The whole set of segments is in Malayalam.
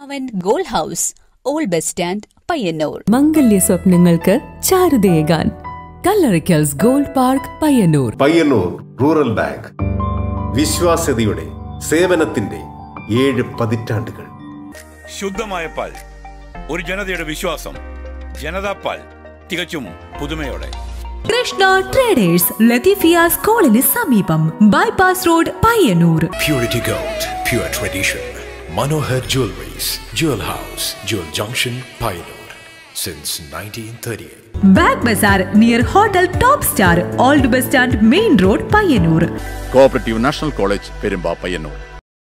അവൻ gold house old bus stand Payyanur മംഗല്യ സ്വപ്നങ്ങൾക്ക് ചാരുതയേകാൻ കല്ലറിക്കൽസ് gold park Payyanur Payyanur rural bank വിശ്വാസ്യതയുടെ സേവനത്തിന്റെ ഏഴ് പതിറ്റാണ്ടുകൾ ശുദ്ധമായ പാൽ ഒരു ജനതയുടെ വിശ്വാസം ജനതാ പാൽ തികച്ചും പുതുമയോടെ കൃഷ്ണ ട്രേഡേഴ്സ് ലത്തീഫിയ സ്കൂളിന് സമീപം bypass road Payyanur Purity Gold, pure tradition. Manohar Jewelries, Jewel House, Jewel Junction, Pioneer. Since 1938. ബാഗ് ബസാർ near hotel top star old bus stand main road Payyanur cooperative national college Perumba Payyanur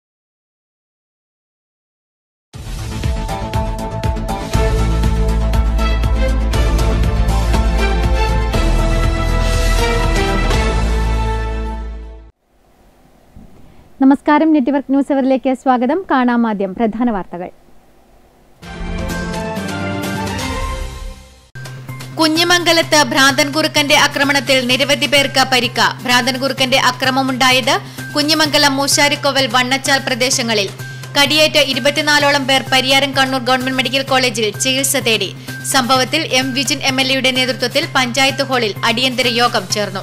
നമസ്കാരം നെറ്റ്വർക്ക് ന്യൂസ് അവറിലേക്ക് സ്വാഗതം കാണാം ആദ്യം പ്രധാന വാർത്തകൾ കുഞ്ഞിമംഗലത്ത് ഭ്രാന്തൻ കുറുക്കന്റെ ആക്രമണത്തിൽ നിരവധി പേർക്ക് പരിക്ക ഭ്രാന്തൻ കുറുക്കന്റെ അക്രമമുണ്ടായത് കുഞ്ഞിമംഗലം മൂശാരിക്കോവൽ വണ്ണച്ചാൽ പ്രദേശങ്ങളിൽ കടിയേറ്റ ഇരുപത്തിനാലോളം പേർ പരിയാരം കണ്ണൂർ ഗവൺമെന്റ് മെഡിക്കൽ കോളേജിൽ ചികിത്സ തേടി സംഭവത്തിൽ എം വിജിൻ എം എൽ എയുടെ നേതൃത്വത്തിൽ പഞ്ചായത്ത് ഹാളിൽ അടിയന്തര യോഗം ചേർന്നു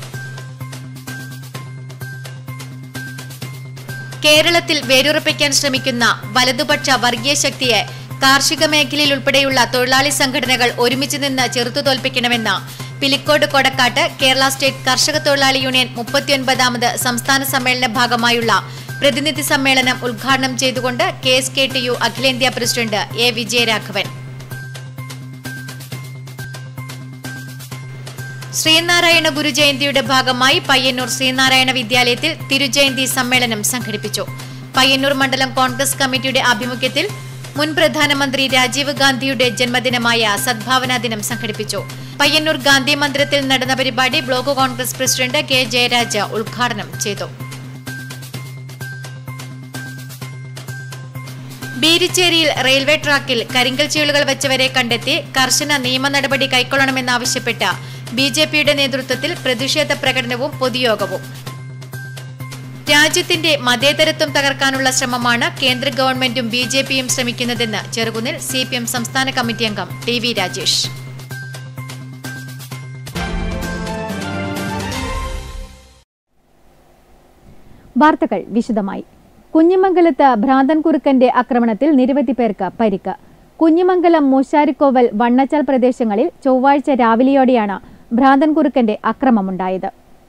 കേരളത്തിൽ വേരുറപ്പിക്കാൻ ശ്രമിക്കുന്ന വലതുപക്ഷ വർഗീയ ശക്തിയെ കാർഷിക മേഖലയിൽ ഉൾപ്പെടെയുള്ള തൊഴിലാളി സംഘടനകൾ ഒരുമിച്ച് നിന്ന് ചെറുത്തു തോൽപ്പിക്കണമെന്ന് പിലിക്കോട് കൊടക്കാട്ട് കേരള സ്റ്റേറ്റ് കർഷക തൊഴിലാളി യൂണിയൻ മുപ്പത്തിയൊൻപതാമത് സംസ്ഥാന സമ്മേളന ഭാഗമായുള്ള പ്രതിനിധി സമ്മേളനം ഉദ്ഘാടനം ചെയ്തുകൊണ്ട് K S K T U അഖിലേന്ത്യാ പ്രസിഡന്റ് എ വിജയരാഘവൻ ശ്രീനാരായണ ഗുരുജയന്തിയുടെ ഭാഗമായി പയ്യന്നൂർ ശ്രീനാരായണ വിദ്യാലയത്തിൽ തിരുജയന്തി സമ്മേളനം സംഘടിപ്പിച്ചു പയ്യന്നൂർ മണ്ഡലം കോൺഗ്രസ് കമ്മിറ്റിയുടെ ആഭിമുഖ്യത്തിൽ മുൻ പ്രധാനമന്ത്രി രാജീവ് ഗാന്ധിയുടെ ജന്മദിനമായ സദ്ഭാവന ദിനം സംഘടിപ്പിച്ചു പയ്യന്നൂർ ഗാന്ധി മന്ദിരത്തിൽ നടന്ന പരിപാടി block Congress president K Jayaraja ഉദ്ഘാടനം ചെയ്തു ബീരിച്ചേരിയിൽ റെയിൽവേ ട്രാക്കിൽ കരിങ്കൽ ചീളുകൾ വെച്ചവരെ കണ്ടെത്തി കർശന നിയമ നടപടി കൈക്കൊള്ളണമെന്നാവശ്യപ്പെട്ട് ബി ജെ പിയുടെ നേതൃത്വത്തിൽ പ്രതിഷേധ പ്രകടനവും പൊതുയോഗവും രാജ്യത്തിന്റെ മതേതരത്വം തകർക്കാനുള്ള ശ്രമമാണ് കേന്ദ്ര ഗവൺമെന്റും ബി ജെ പിയും ശ്രമിക്കുന്നതെന്ന് ചെറുകുന്നിൽ സി പി എം സംസ്ഥാന കമ്മിറ്റി അംഗം ടി വി രാജേഷ് വാർത്തകൾ വിശദമായി കുഞ്ഞിമംഗലത്ത് ഭ്രാന്തൻ കുറുക്കന്റെ ആക്രമണത്തിൽ നിരവധി പേർക്ക് പരിക്ക് കുഞ്ഞിമംഗലം മൂശാരിക്കോവൽ വണ്ണച്ചാൽ പ്രദേശങ്ങളിൽ ചൊവ്വാഴ്ച രാവിലെയോടെയാണ് ഭ്രാന്തൻ കുറുക്കന്റെ അക്രമമുണ്ടായത്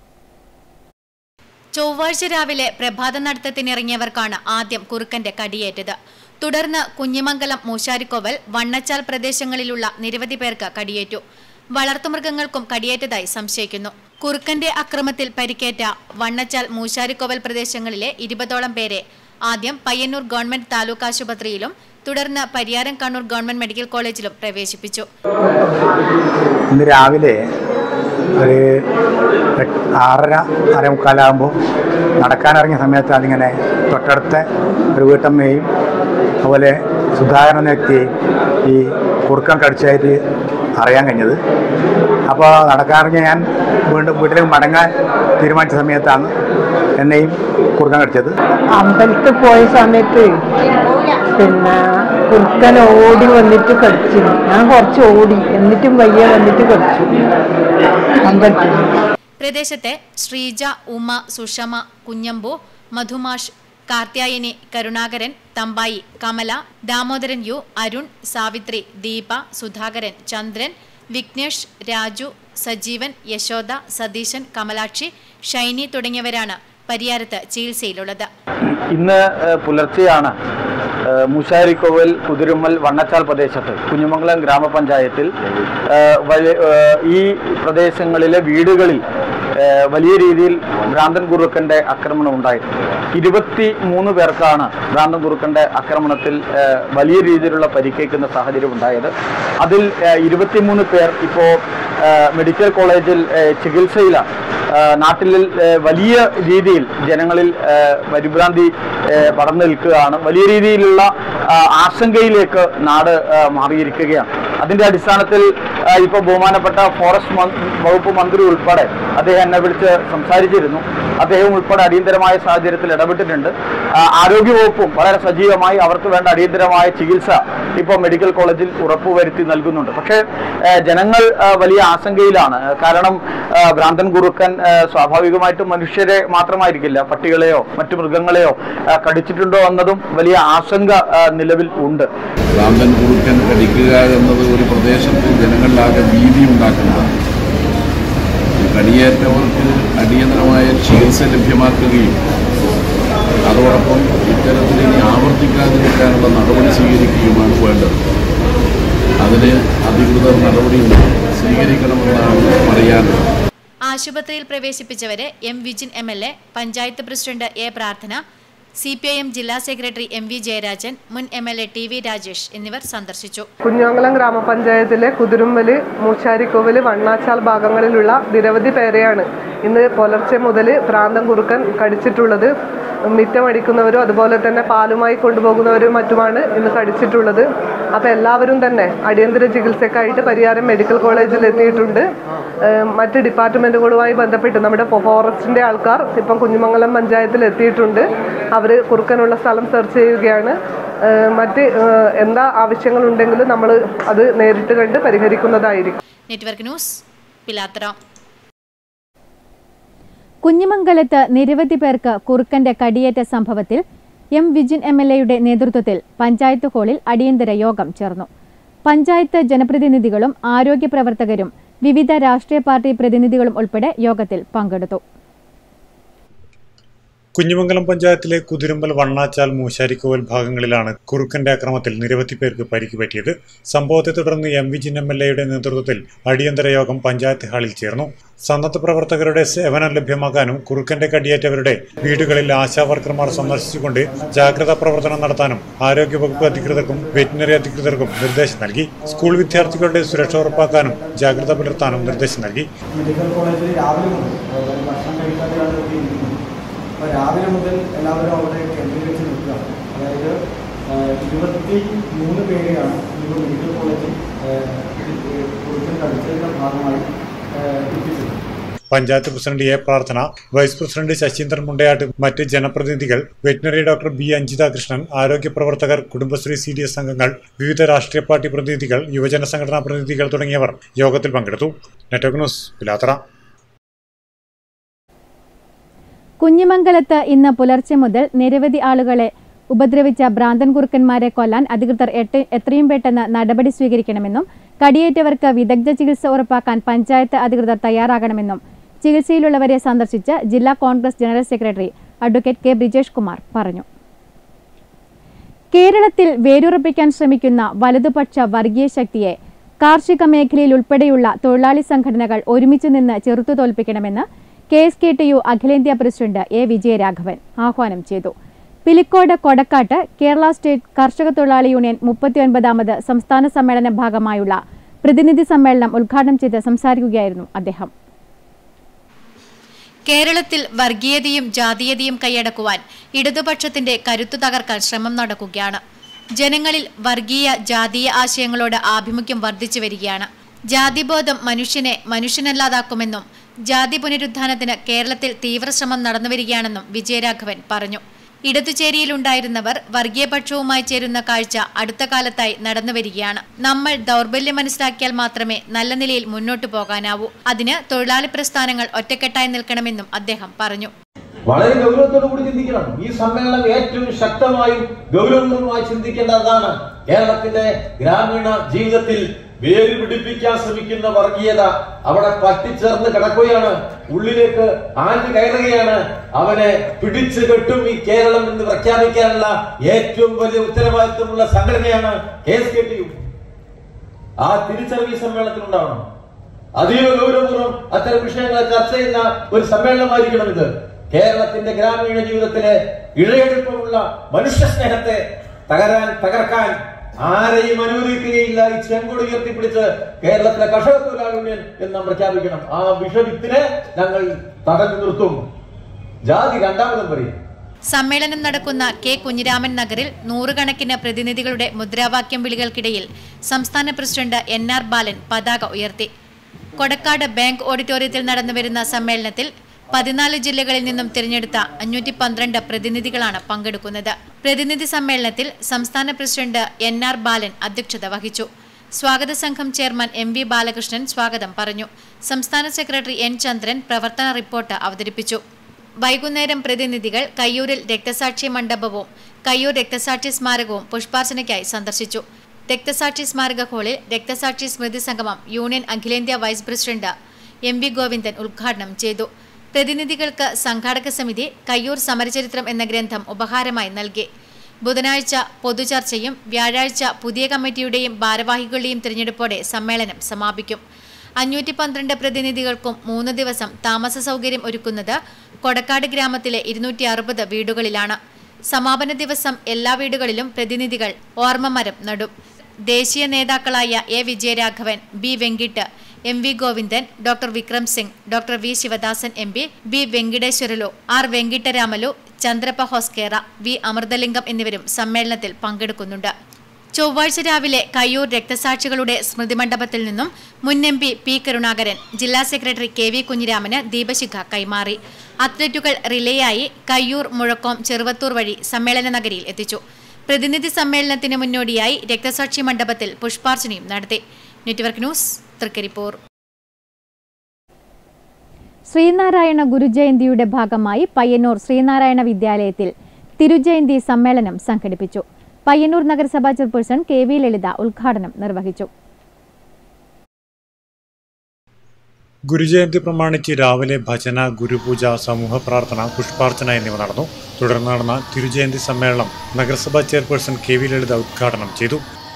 ചൊവ്വാഴ്ച രാവിലെ പ്രഭാത നടത്തത്തിനിറങ്ങിയവർക്കാണ് ആദ്യം കുറുക്കന്റെ കടിയേറ്റത് തുടർന്ന് കുഞ്ഞിമംഗലം മൂശാരിക്കോവൽ വണ്ണച്ചാൽ പ്രദേശങ്ങളിലുള്ള നിരവധി പേർക്ക് കടിയേറ്റു വളർത്തുമൃഗങ്ങൾക്കും കടിയേറ്റതായി സംശയിക്കുന്നു കുറുക്കന്റെ അക്രമത്തിൽ പരിക്കേറ്റ വണ്ണച്ചാൽ മൂശാരിക്കോവൽ പ്രദേശങ്ങളിലെ ഇരുപതോളം പേരെ ആദ്യം പയ്യന്നൂർ ഗവൺമെന്റ് താലൂക്ക് ആശുപത്രിയിലും തുടർന്ന് പരിയാരം കണ്ണൂർ ഗവൺമെന്റ് മെഡിക്കൽ കോളേജിലും പ്രവേശിപ്പിച്ചു ഇന്ന് രാവിലെ ഒരു എട്ട് ആറര അരമുക്കാലാകുമ്പോൾ നടക്കാനിറങ്ങിയ സമയത്ത് അതിങ്ങനെ തൊട്ടടുത്ത ഒരു വീട്ടമ്മയും അതുപോലെ സുധാകരൻ എന്ന വ്യക്തിയെയും ഈ കുറുക്കം കടിച്ചായിട്ട് അറിയാൻ കഴിഞ്ഞത് അപ്പോൾ നടക്കാനിറങ്ങിയ ഞാൻ വീണ്ടും വീട്ടിലേക്ക് മടങ്ങാൻ തീരുമാനിച്ച സമയത്താണ് എന്നെയും കുറുക്കം കടിച്ചത് അമ്പലത്തിൽ പോയ സമയത്ത് പിന്നെ കുറുക്കൻ ഓടി വന്നിട്ട് കടിച്ചു ഞാൻ കുറച്ച് ഓടി എന്നിട്ടും വയ്യ വന്നിട്ട് കടിച്ചു അമ്പലത്തിൽ പ്രദേശത്തെ ശ്രീജ ഉമ സുഷമ കുഞ്ഞമ്പു മധുമാഷ് കാർത്യായനി കരുണാകരൻ തമ്പായി കമല ദാമോദരൻ യു അരുൺ സാവിത്രി ദീപ സുധാകരൻ ചന്ദ്രൻ വിഘ്നേഷ് രാജു സജീവൻ യശോദ സതീശൻ കമലാക്ഷി ഷൈനി തുടങ്ങിയവരാണ് പരിയാരത്ത് ചികിത്സയിലുള്ളത് ഇന്ന് ഏഹ്, പുലർച്ചെയാണ് ഏഹ്, മൂശാരിക്കോവൽ കുതിരുമ്മൽ വണ്ണച്ചാൽ പ്രദേശത്ത് കുഞ്ഞുമംഗലം ഗ്രാമപഞ്ചായത്തിൽ ഏഹ്, വലിയ- ഏഹ്, ഈ പ്രദേശങ്ങളിലെ വീടുകളിൽ ഏഹ്, വലിയ രീതിയിൽ ഭ്രാന്തൻ കുറുക്കന്റെ ആക്രമണം ഉണ്ടായി ഇരുപത്തി മൂന്ന് പേർക്കാണ് ഭ്രാന്തൻ കുറുക്കന്റെ ആക്രമണത്തിൽ ഏഹ്, വലിയ രീതിയിലുള്ള പരിക്കേൽക്കുന്ന സാഹചര്യം ഉണ്ടായത് അതിൽ ഏഹ്, ഇരുപത്തിമൂന്ന് പേർ ഇപ്പോൾ മെഡിക്കൽ കോളേജിൽ ഏഹ്, ചികിത്സയിലാണ് ഏഹ് നാട്ടിൽ ഏഹ് വലിയ രീതിയിൽ ജനങ്ങളിൽ ഏഹ് പരിഭ്രാന്തി ഏഹ് പടർന്നു നിൽക്കുകയാണ് വലിയ രീതിയിലുള്ള ആഹ് ആശങ്കയിലേക്ക് നാട് ഏഹ് മാറിയിരിക്കുകയാണ് അതിന്റെ അടിസ്ഥാനത്തിൽ ഏഹ് ഇപ്പോൾ ബഹുമാനപ്പെട്ട ഫോറസ്റ്റ് മന്ത്രി- വകുപ്പ് മന്ത്രി ഉൾപ്പെടെ അദ്ദേഹം എന്നെ വിളിച്ച് സംസാരിച്ചിരുന്നു അദ്ദേഹം ഉൾപ്പെടെ അടിയന്തരമായ സാഹചര്യത്തിൽ ഇടപെട്ടിട്ടുണ്ട് ആ, ആരോഗ്യവകുപ്പും വളരെ സജീവമായി അവർക്ക് വേണ്ട അടിയന്തരമായ ചികിത്സ ഇപ്പോൾ മെഡിക്കൽ കോളേജിൽ ഉറപ്പുവരുത്തി നൽകുന്നുണ്ട് പക്ഷേ ആ, ജനങ്ങൾ ആ, വലിയ ആശങ്കയിലാണ് കാരണം ആ, ഭ്രാന്തൻ കുറുക്കൻ ആ, സ്വാഭാവികമായിട്ടും മനുഷ്യരെ മാത്രമായിരിക്കില്ല പട്ടികളെയോ മറ്റു മൃഗങ്ങളെയോ ആ, കടിച്ചിട്ടുണ്ടോ എന്നതും വലിയ ആശങ്ക ആ, നിലവിൽ ഉണ്ട് ഭ്രാന്തൻ കുറുക്കൻ കടിക്കുക എന്നത് ഒരു പ്രദേശത്ത് ജനങ്ങളിലാകെ ഭീതി ഉണ്ടാക്കുന്നതാണ് കടിയേറ്റവർക്ക് അടിയന്തരമായ ചികിത്സ ലഭ്യമാക്കുകയും അതോടൊപ്പം ഇത്തരത്തിൽ ഇനി ആവർത്തിക്കാതിരിക്കാനുള്ള നടപടി സ്വീകരിക്കുകയുമാണ് വേണ്ടത് അതിന് അധികൃതർ നടപടി സ്വീകരിക്കണമെന്നാണ് പറയാനുള്ളത് ആശുപത്രിയിൽ പ്രവേശിപ്പിച്ചവരെ M Vijin M L A panchayat president A Prarthana C P I M ജില്ലാ സെക്രട്ടറി എം വി ജയരാജൻ മുൻ M L A T V Rajesh എന്നിവർ സന്ദർശിച്ചു കുഞ്ഞാങ്കലം ഗ്രാമപഞ്ചായത്തിലെ കുതിരുമ്പല് മൂശാരിക്കോവല് വണ്ണാച്ചാൽ ഭാഗങ്ങളിലുള്ള നിരവധി പേരെയാണ് ഇന്ന് പുലർച്ചെ മുതൽ പ്രാന്തം കുറുക്കൻ കടിച്ചിട്ടുള്ളത് മിറ്റമടിക്കുന്നവരും അതുപോലെ തന്നെ പാലുമായി കൊണ്ടുപോകുന്നവരും മറ്റുമാണ് ഇന്ന് കടിച്ചിട്ടുള്ളത് അപ്പോൾ എല്ലാവരും തന്നെ അടിയന്തര ചികിത്സക്കായിട്ട് പരിയാരം മെഡിക്കൽ കോളേജിൽ എത്തിയിട്ടുണ്ട് ഏഹ് മറ്റ് ഡിപ്പാർട്ട്മെൻറ്റുകളുമായി ബന്ധപ്പെട്ട് നമ്മുടെ ഫോറസ്റ്റിൻ്റെ ആൾക്കാർ ഇപ്പം കുഞ്ഞുമംഗലം പഞ്ചായത്തിൽ എത്തിയിട്ടുണ്ട് അവർ കുറുക്കനുള്ള സ്ഥലം സെർച്ച് ചെയ്യുകയാണ് ഏഹ് മറ്റ് ഏഹ് എന്താ ആവശ്യങ്ങളുണ്ടെങ്കിലും നമ്മൾ അത് നേരിട്ട് കണ്ട് പരിഹരിക്കുന്നതായിരിക്കും നെറ്റ്വർക്ക് ന്യൂസ് പിലാത്തറ കുഞ്ഞിമംഗലത്ത് നിരവധി പേർക്ക് കുറുക്കന്റെ കടിയേറ്റ സംഭവത്തിൽ എം വിജിൻ എം എൽ എയുടെ നേതൃത്വത്തിൽ പഞ്ചായത്ത് ഹാളിൽ അടിയന്തര യോഗം ചേർന്നു പഞ്ചായത്ത് ജനപ്രതിനിധികളും ആരോഗ്യ പ്രവർത്തകരും വിവിധ രാഷ്ട്രീയ പാർട്ടി പ്രതിനിധികളും ഉൾപ്പെടെ യോഗത്തിൽ പങ്കെടുത്തു കുഞ്ഞിമംഗലം പഞ്ചായത്തിലെ കുതിരുമ്പൽ വണ്ണാച്ചാൽ മൂശാരിക്കോവൽ ഭാഗങ്ങളിലാണ് കുറുക്കന്റെ അക്രമത്തിൽ നിരവധി പേർക്ക് പരിക്ക് പറ്റിയത് സംഭവത്തെ തുടർന്ന് M Vijin M L എയുടെ നേതൃത്വത്തിൽ അടിയന്തര യോഗം പഞ്ചായത്ത് ഹാളിൽ ചേർന്നു സന്നദ്ധ പ്രവർത്തകരുടെ സേവനം ലഭ്യമാക്കാനും കുറുക്കന്റെ കടിയേറ്റവരുടെ വീടുകളിൽ ആശാവർക്കർമാർ സന്ദർശിച്ചുകൊണ്ട് ജാഗ്രതാ പ്രവർത്തനം നടത്താനും ആരോഗ്യവകുപ്പ് അധികൃതർക്കും വെറ്റിനറി അധികൃതർക്കും നിർദ്ദേശം നൽകി സ്കൂൾ വിദ്യാർത്ഥികളുടെ സുരക്ഷ ഉറപ്പാക്കാനും ജാഗ്രത പുലർത്താനും നിർദ്ദേശം നൽകി മെഡിക്കൽ കോളേജിൽ രാവിലെ മുതൽ അതായത് ഭക്ഷണം കഴിക്കാതെയാണ് ഇവിടെ ഇരിക്കുന്നത് അപ്പോൾ രാവിലെ മുതൽ എല്ലാവരും അവിടെ കേന്ദ്രീകരിച്ച് നിൽക്കുകയാണ് അതായത് ആ, ഇരുപത്തി മൂന്ന് പേരെയാണ് ഇപ്പോൾ മെഡിക്കൽ കോളേജിൽ കുറിച്ച് കടിച്ചതിൻ്റെ ഭാഗമായി ആ, എത്തിച്ചത് panchayat president A Prarthana vice president Sasheendran Mundayatt മറ്റ് ജനപ്രതിനിധികൾ veterinary doctor B Anjitha Krishnan ആരോഗ്യ പ്രവർത്തകർ കുടുംബശ്രീ സി ഡി എസ് അംഗങ്ങൾ വിവിധ രാഷ്ട്രീയ പാർട്ടി പ്രതിനിധികൾ യുവജന സംഘടനാ പ്രതിനിധികൾ തുടങ്ങിയവർ യോഗത്തിൽ പങ്കെടുത്തു നെറ്റ്വർക്ക് ന്യൂസ് പിലാത്തറ കുഞ്ഞിമംഗലത്ത് ഇന്ന് പുലർച്ചെ മുതൽ നിരവധി ആളുകളെ ഉപദ്രവിച്ച ഭ്രാന്തൻ കുറുക്കന്മാരെ കൊല്ലാൻ അധികൃതർ എട്ട് എത്രയും പെട്ടെന്ന് നടപടി സ്വീകരിക്കണമെന്നും കടിയേറ്റവർക്ക് വിദഗ്ധ ചികിത്സ ഉറപ്പാക്കാൻ പഞ്ചായത്ത് അധികൃതർ തയ്യാറാകണമെന്നും ചികിത്സയിലുള്ളവരെ സന്ദർശിച്ച് ജില്ലാ Congress general secretary advocate K Brijesh Kumar പറഞ്ഞു കേരളത്തിൽ വേരുറപ്പിക്കാൻ ശ്രമിക്കുന്ന വലതുപക്ഷ വർഗീയ ശക്തിയെ കാർഷിക മേഖലയിൽ ഉൾപ്പെടെയുള്ള തൊഴിലാളി സംഘടനകൾ ഒരുമിച്ച് നിന്ന് ചെറുത്തു തോൽപ്പിക്കണമെന്ന് K S K T U അഖിലേന്ത്യാ പ്രസിഡന്റ് എ വിജയരാഘവൻ ആഹ്വാനം ചെയ്തു പിലിക്കോട് കൊടക്കാട്ട് കേരള സ്റ്റേറ്റ് കർഷക തൊഴിലാളി യൂണിയൻ മുപ്പത്തിയൊൻപതാമത് സംസ്ഥാന സമ്മേളന ഭാഗമായുള്ള പ്രതിനിധി സമ്മേളനം ഉദ്ഘാടനം ചെയ്ത് സംസാരിക്കുകയായിരുന്നു അദ്ദേഹം കേരളത്തിൽ വർഗീയതയും ജാതീയതയും കൈയടക്കുവാൻ ഇടതുപക്ഷത്തിന്റെ കരുത്തു തകർക്കാൻ ശ്രമം നടക്കുകയാണ് ജനങ്ങളിൽ വർഗീയ ജാതീയ ആശയങ്ങളോട് ആഭിമുഖ്യം വർദ്ധിച്ചു വരികയാണ് ജാതിബോധം മനുഷ്യനെ മനുഷ്യനല്ലാതാക്കുമെന്നും ജാതി പുനരുദ്ധാനത്തിന് കേരളത്തിൽ തീവ്രശ്രമം നടന്നുവരികയാണെന്നും വിജയരാഘവൻ പറഞ്ഞു ഇടതുചേരിയിലുണ്ടായിരുന്നവർ വർഗീയപക്ഷവുമായി ചേരുന്ന കാഴ്ച അടുത്ത കാലത്തായി നടന്നുവരികയാണ് നമ്മൾ ദൗർബല്യം മനസ്സിലാക്കിയാൽ മാത്രമേ നല്ല നിലയിൽ മുന്നോട്ടു പോകാനാവൂ അതിന് തൊഴിലാളി പ്രസ്ഥാനങ്ങൾ ഒറ്റക്കെട്ടായി നിൽക്കണമെന്നും അദ്ദേഹം പറഞ്ഞു വളരെ ഗൗരവത്തോടു കൂടി ചിന്തിക്കണം ഈ സമ്മേളനം ഏറ്റവും ശക്തമായും ഗൗരവപൂർവ്വമായി ചിന്തിക്കേണ്ടതാണ് കേരളത്തിന്റെ ഗ്രാമീണ ജീവിതത്തിൽ വേര് പിടിപ്പിക്കാൻ ശ്രമിക്കുന്ന വർഗീയത അവിടെ പറ്റിച്ചേർന്ന് കിടക്കുകയാണ് ഉള്ളിലേക്ക് ആഞ്ഞു കയറുകയാണ് അവനെ പിടിച്ചു കെട്ടും ഈ കേരളം എന്ന് പ്രഖ്യാപിക്കാനുള്ള ഏറ്റവും വലിയ ഉത്തരവാദിത്വമുള്ള സംഘടനയാണ് K S K T U ആ തിരിച്ചറിവ് ഈ സമ്മേളനത്തിൽ ഉണ്ടാവണം അതീവ ഗൗരവപൂർവ്വം അത്തരം വിഷയങ്ങളെ ചർച്ച ചെയ്യുന്ന ഒരു സമ്മേളനമായിരിക്കണം ഇത് കേരളത്തിന്റെ ഗ്രാമീണ ജീവിതത്തിലെ ഇഴയെടുപ്പമുള്ള മനുഷ്യ സ്നേഹത്തെ തകരാൻ തകർക്കാൻ ആരെയും അനുവദിക്കുകയില്ല ഈ ചെങ്കൊടി ഉയർത്തിപ്പിടിച്ച് കേരളത്തിലെ കർഷക തൊഴിലാളി യൂണിയൻ എന്ന് നാം പ്രഖ്യാപിക്കണം ആ വിഷവിത്തിനെ ഞങ്ങൾ തടഞ്ഞു നിർത്തും ജാതി രണ്ടാമതും പറയും സമ്മേളനം നടക്കുന്ന കെ കുഞ്ഞിരാമൻ നഗറിൽ നൂറുകണക്കിന് പ്രതിനിധികളുടെ മുദ്രാവാക്യം വിളികൾക്കിടയിൽ സംസ്ഥാന പ്രസിഡന്റ് എൻ ആർ ബാലൻ പതാക ഉയർത്തി കൊടക്കാട് ബാങ്ക് ഓഡിറ്റോറിയത്തിൽ നടന്നുവരുന്ന സമ്മേളനത്തിൽ പതിനാല് ജില്ലകളിൽ നിന്നും തിരഞ്ഞെടുത്ത അഞ്ഞൂറ്റി പന്ത്രണ്ട് പ്രതിനിധികളാണ് പങ്കെടുക്കുന്നത് പ്രതിനിധി സമ്മേളനത്തിൽ സംസ്ഥാന പ്രസിഡന്റ് എൻ ആർ ബാലൻ അധ്യക്ഷത വഹിച്ചു സ്വാഗത സംഘം ചെയർമാൻ എം വി ബാലകൃഷ്ണൻ സ്വാഗതം പറഞ്ഞു സംസ്ഥാന സെക്രട്ടറി എൻ ചന്ദ്രൻ പ്രവർത്തന റിപ്പോർട്ട് അവതരിപ്പിച്ചു വൈകുന്നേരം പ്രതിനിധികൾ കയ്യൂരിൽ രക്തസാക്ഷി മണ്ഡപവും കയ്യൂർ രക്തസാക്ഷി സ്മാരകവും പുഷ്പാർച്ചനയ്ക്കായി സന്ദർശിച്ചു രക്തസാക്ഷി സ്മാരക ഹാളിൽ രക്തസാക്ഷി സ്മൃതി സംഗമം യൂണിയൻ അഖിലേന്ത്യാ vice president M V Govindan ഉദ്ഘാടനം ചെയ്തു പ്രതിനിധികൾക്ക് സംഘാടക സമിതി കയ്യൂർ സമരചരിത്രം എന്ന ഗ്രന്ഥം ഉപഹാരമായി നൽകി ബുധനാഴ്ച പൊതുചർച്ചയും വ്യാഴാഴ്ച പുതിയ കമ്മിറ്റിയുടെയും ഭാരവാഹികളുടെയും തിരഞ്ഞെടുപ്പോടെ സമ്മേളനം സമാപിക്കും അഞ്ഞൂറ്റി പന്ത്രണ്ട് പ്രതിനിധികൾക്കും മൂന്ന് ദിവസം താമസ സൗകര്യം ഒരുക്കുന്നത് കൊടക്കാട് ഗ്രാമത്തിലെ ഇരുന്നൂറ്റി അറുപത് വീടുകളിലാണ് സമാപന ദിവസം എല്ലാ വീടുകളിലും പ്രതിനിധികൾ ഓർമ്മമരം നടും ദേശീയ നേതാക്കളായ A Vijayaraghavan B Venkat M V Govindan doctor Vikram Singh doctor V Sivadasan M P B Venkateswarlu R Venkataramalu Chandrappa Hoskera V Amrithalingam എന്നിവരും സമ്മേളനത്തിൽ പങ്കെടുക്കുന്നുണ്ട് ചൊവ്വാഴ്ച രാവിലെ കയ്യൂർ രക്തസാക്ഷികളുടെ സ്മൃതി മണ്ഡപത്തിൽ നിന്നും മുൻ എം പി പി കരുണാകരൻ ജില്ലാ സെക്രട്ടറി കെ വി കുഞ്ഞിരാമന് ദീപശിഖ കൈമാറി അത്ലറ്റുകൾ റിലേയായി കയ്യൂർ മുഴക്കോം ചെറുവത്തൂർ വഴി സമ്മേളന നഗരിയിൽ എത്തിച്ചു പ്രതിനിധി സമ്മേളനത്തിന് മുന്നോടിയായി രക്തസാക്ഷി മണ്ഡപത്തിൽ പുഷ്പാർച്ചനയും നടത്തി നെറ്റ്വർക്ക് ന്യൂസ് തൃക്കരിപ്പൂർ ശ്രീനാരായണ ഗുരുജയന്തിയുടെ ഭാഗമായി പയ്യന്നൂർ ശ്രീനാരായണ വിദ്യാലയത്തിൽ തിരുജയന്തി സമ്മേളനം സംഘടിപ്പിച്ചു പയ്യന്നൂർ നഗരസഭാ ചെയർപേഴ്സൺ കെ വി ലളിത ഉദ്ഘാടനം നിർവഹിച്ചു ഗുരുജയന്തി പ്രമാണിച്ച് രാവിലെ ഭജന ഗുരുപൂജ സമൂഹ പ്രാർത്ഥന പുഷ്പാർച്ചന എന്നിവ നടന്നു തുടർന്ന് നടന്ന തിരുജയന്തി സമ്മേളനം നഗരസഭാ ചെയർപേഴ്സൺ കെ വി ലളിത ഉദ്ഘാടനം ചെയ്തു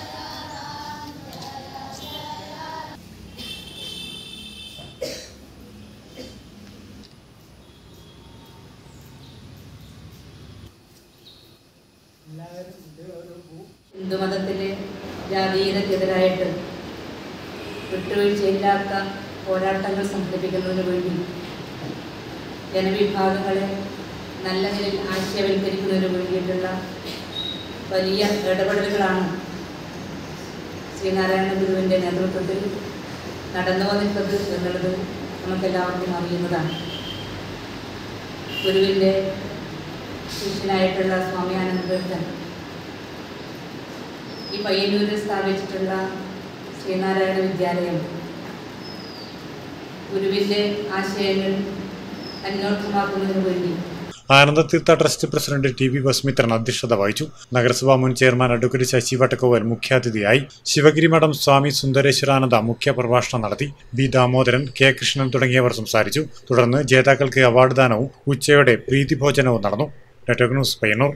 ഹിന്ദുമതത്തിലെ ജാതീയതയ്ക്കെതിരായിട്ട് വിട്ടുവീഴ്ചയില്ലാത്ത പോരാട്ടങ്ങൾ സംഘടിപ്പിക്കുന്നതിന് വേണ്ടി ജനവിഭാഗങ്ങളെ നല്ല നിലയിൽ ആശയവൽക്കരിക്കുന്നതിന് വേണ്ടിയിട്ടുള്ള വലിയ ഇടപെടലുകളാണ് ശ്രീനാരായണ ഗുരുവിൻ്റെ നേതൃത്വത്തിൽ നടന്നു വന്നിട്ടത് എന്നുള്ളത് നമുക്കെല്ലാവർക്കും അറിയുന്നതാണ് ഗുരുവിൻ്റെ ശിഷ്യനായിട്ടുള്ള സ്വാമി ആനന്ദതീർത്ഥൻ ഈ പയ്യന്നൂരിൽ സ്ഥാപിച്ചിട്ടുള്ള ശ്രീനാരായണ വിദ്യാലയം ഗുരുവിൻ്റെ ആശയങ്ങൾ അന്വർത്ഥമാക്കുന്നതിന് വേണ്ടി Anandatheertha trust president T V Vasmithran അധ്യക്ഷത വഹിച്ചു നഗരസഭാ മുൻ ചെയർമാൻ അഡ്വക്കേറ്റ് ശശി വട്ടക്കോവൽ മുഖ്യാതിഥിയായി ശിവഗിരി മഠം സ്വാമി സുന്ദരേശ്വരാനന്ദ മുഖ്യ പ്രഭാഷണം നടത്തി ബി ദാമോദരൻ കെ കൃഷ്ണൻ തുടങ്ങിയവർ സംസാരിച്ചു തുടർന്ന് ജേതാക്കൾക്ക് അവാർഡ് ദാനവും ഉച്ചയോടെ പ്രീതിഭോജനവും നടന്നു network news Payyanur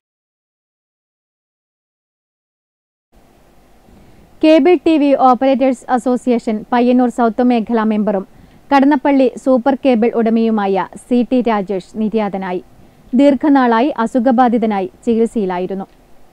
cable T V operators association Payyanur south മേഖല മെമ്പറും കടന്നപ്പള്ളി സൂപ്പർ കേബിൾ ഉടമയുമായ സി ടി രാജേഷ് നിര്യാതനായി ദീർഘനാളായി അസുഖബാധിതനായി ചികിത്സയിലായിരുന്നു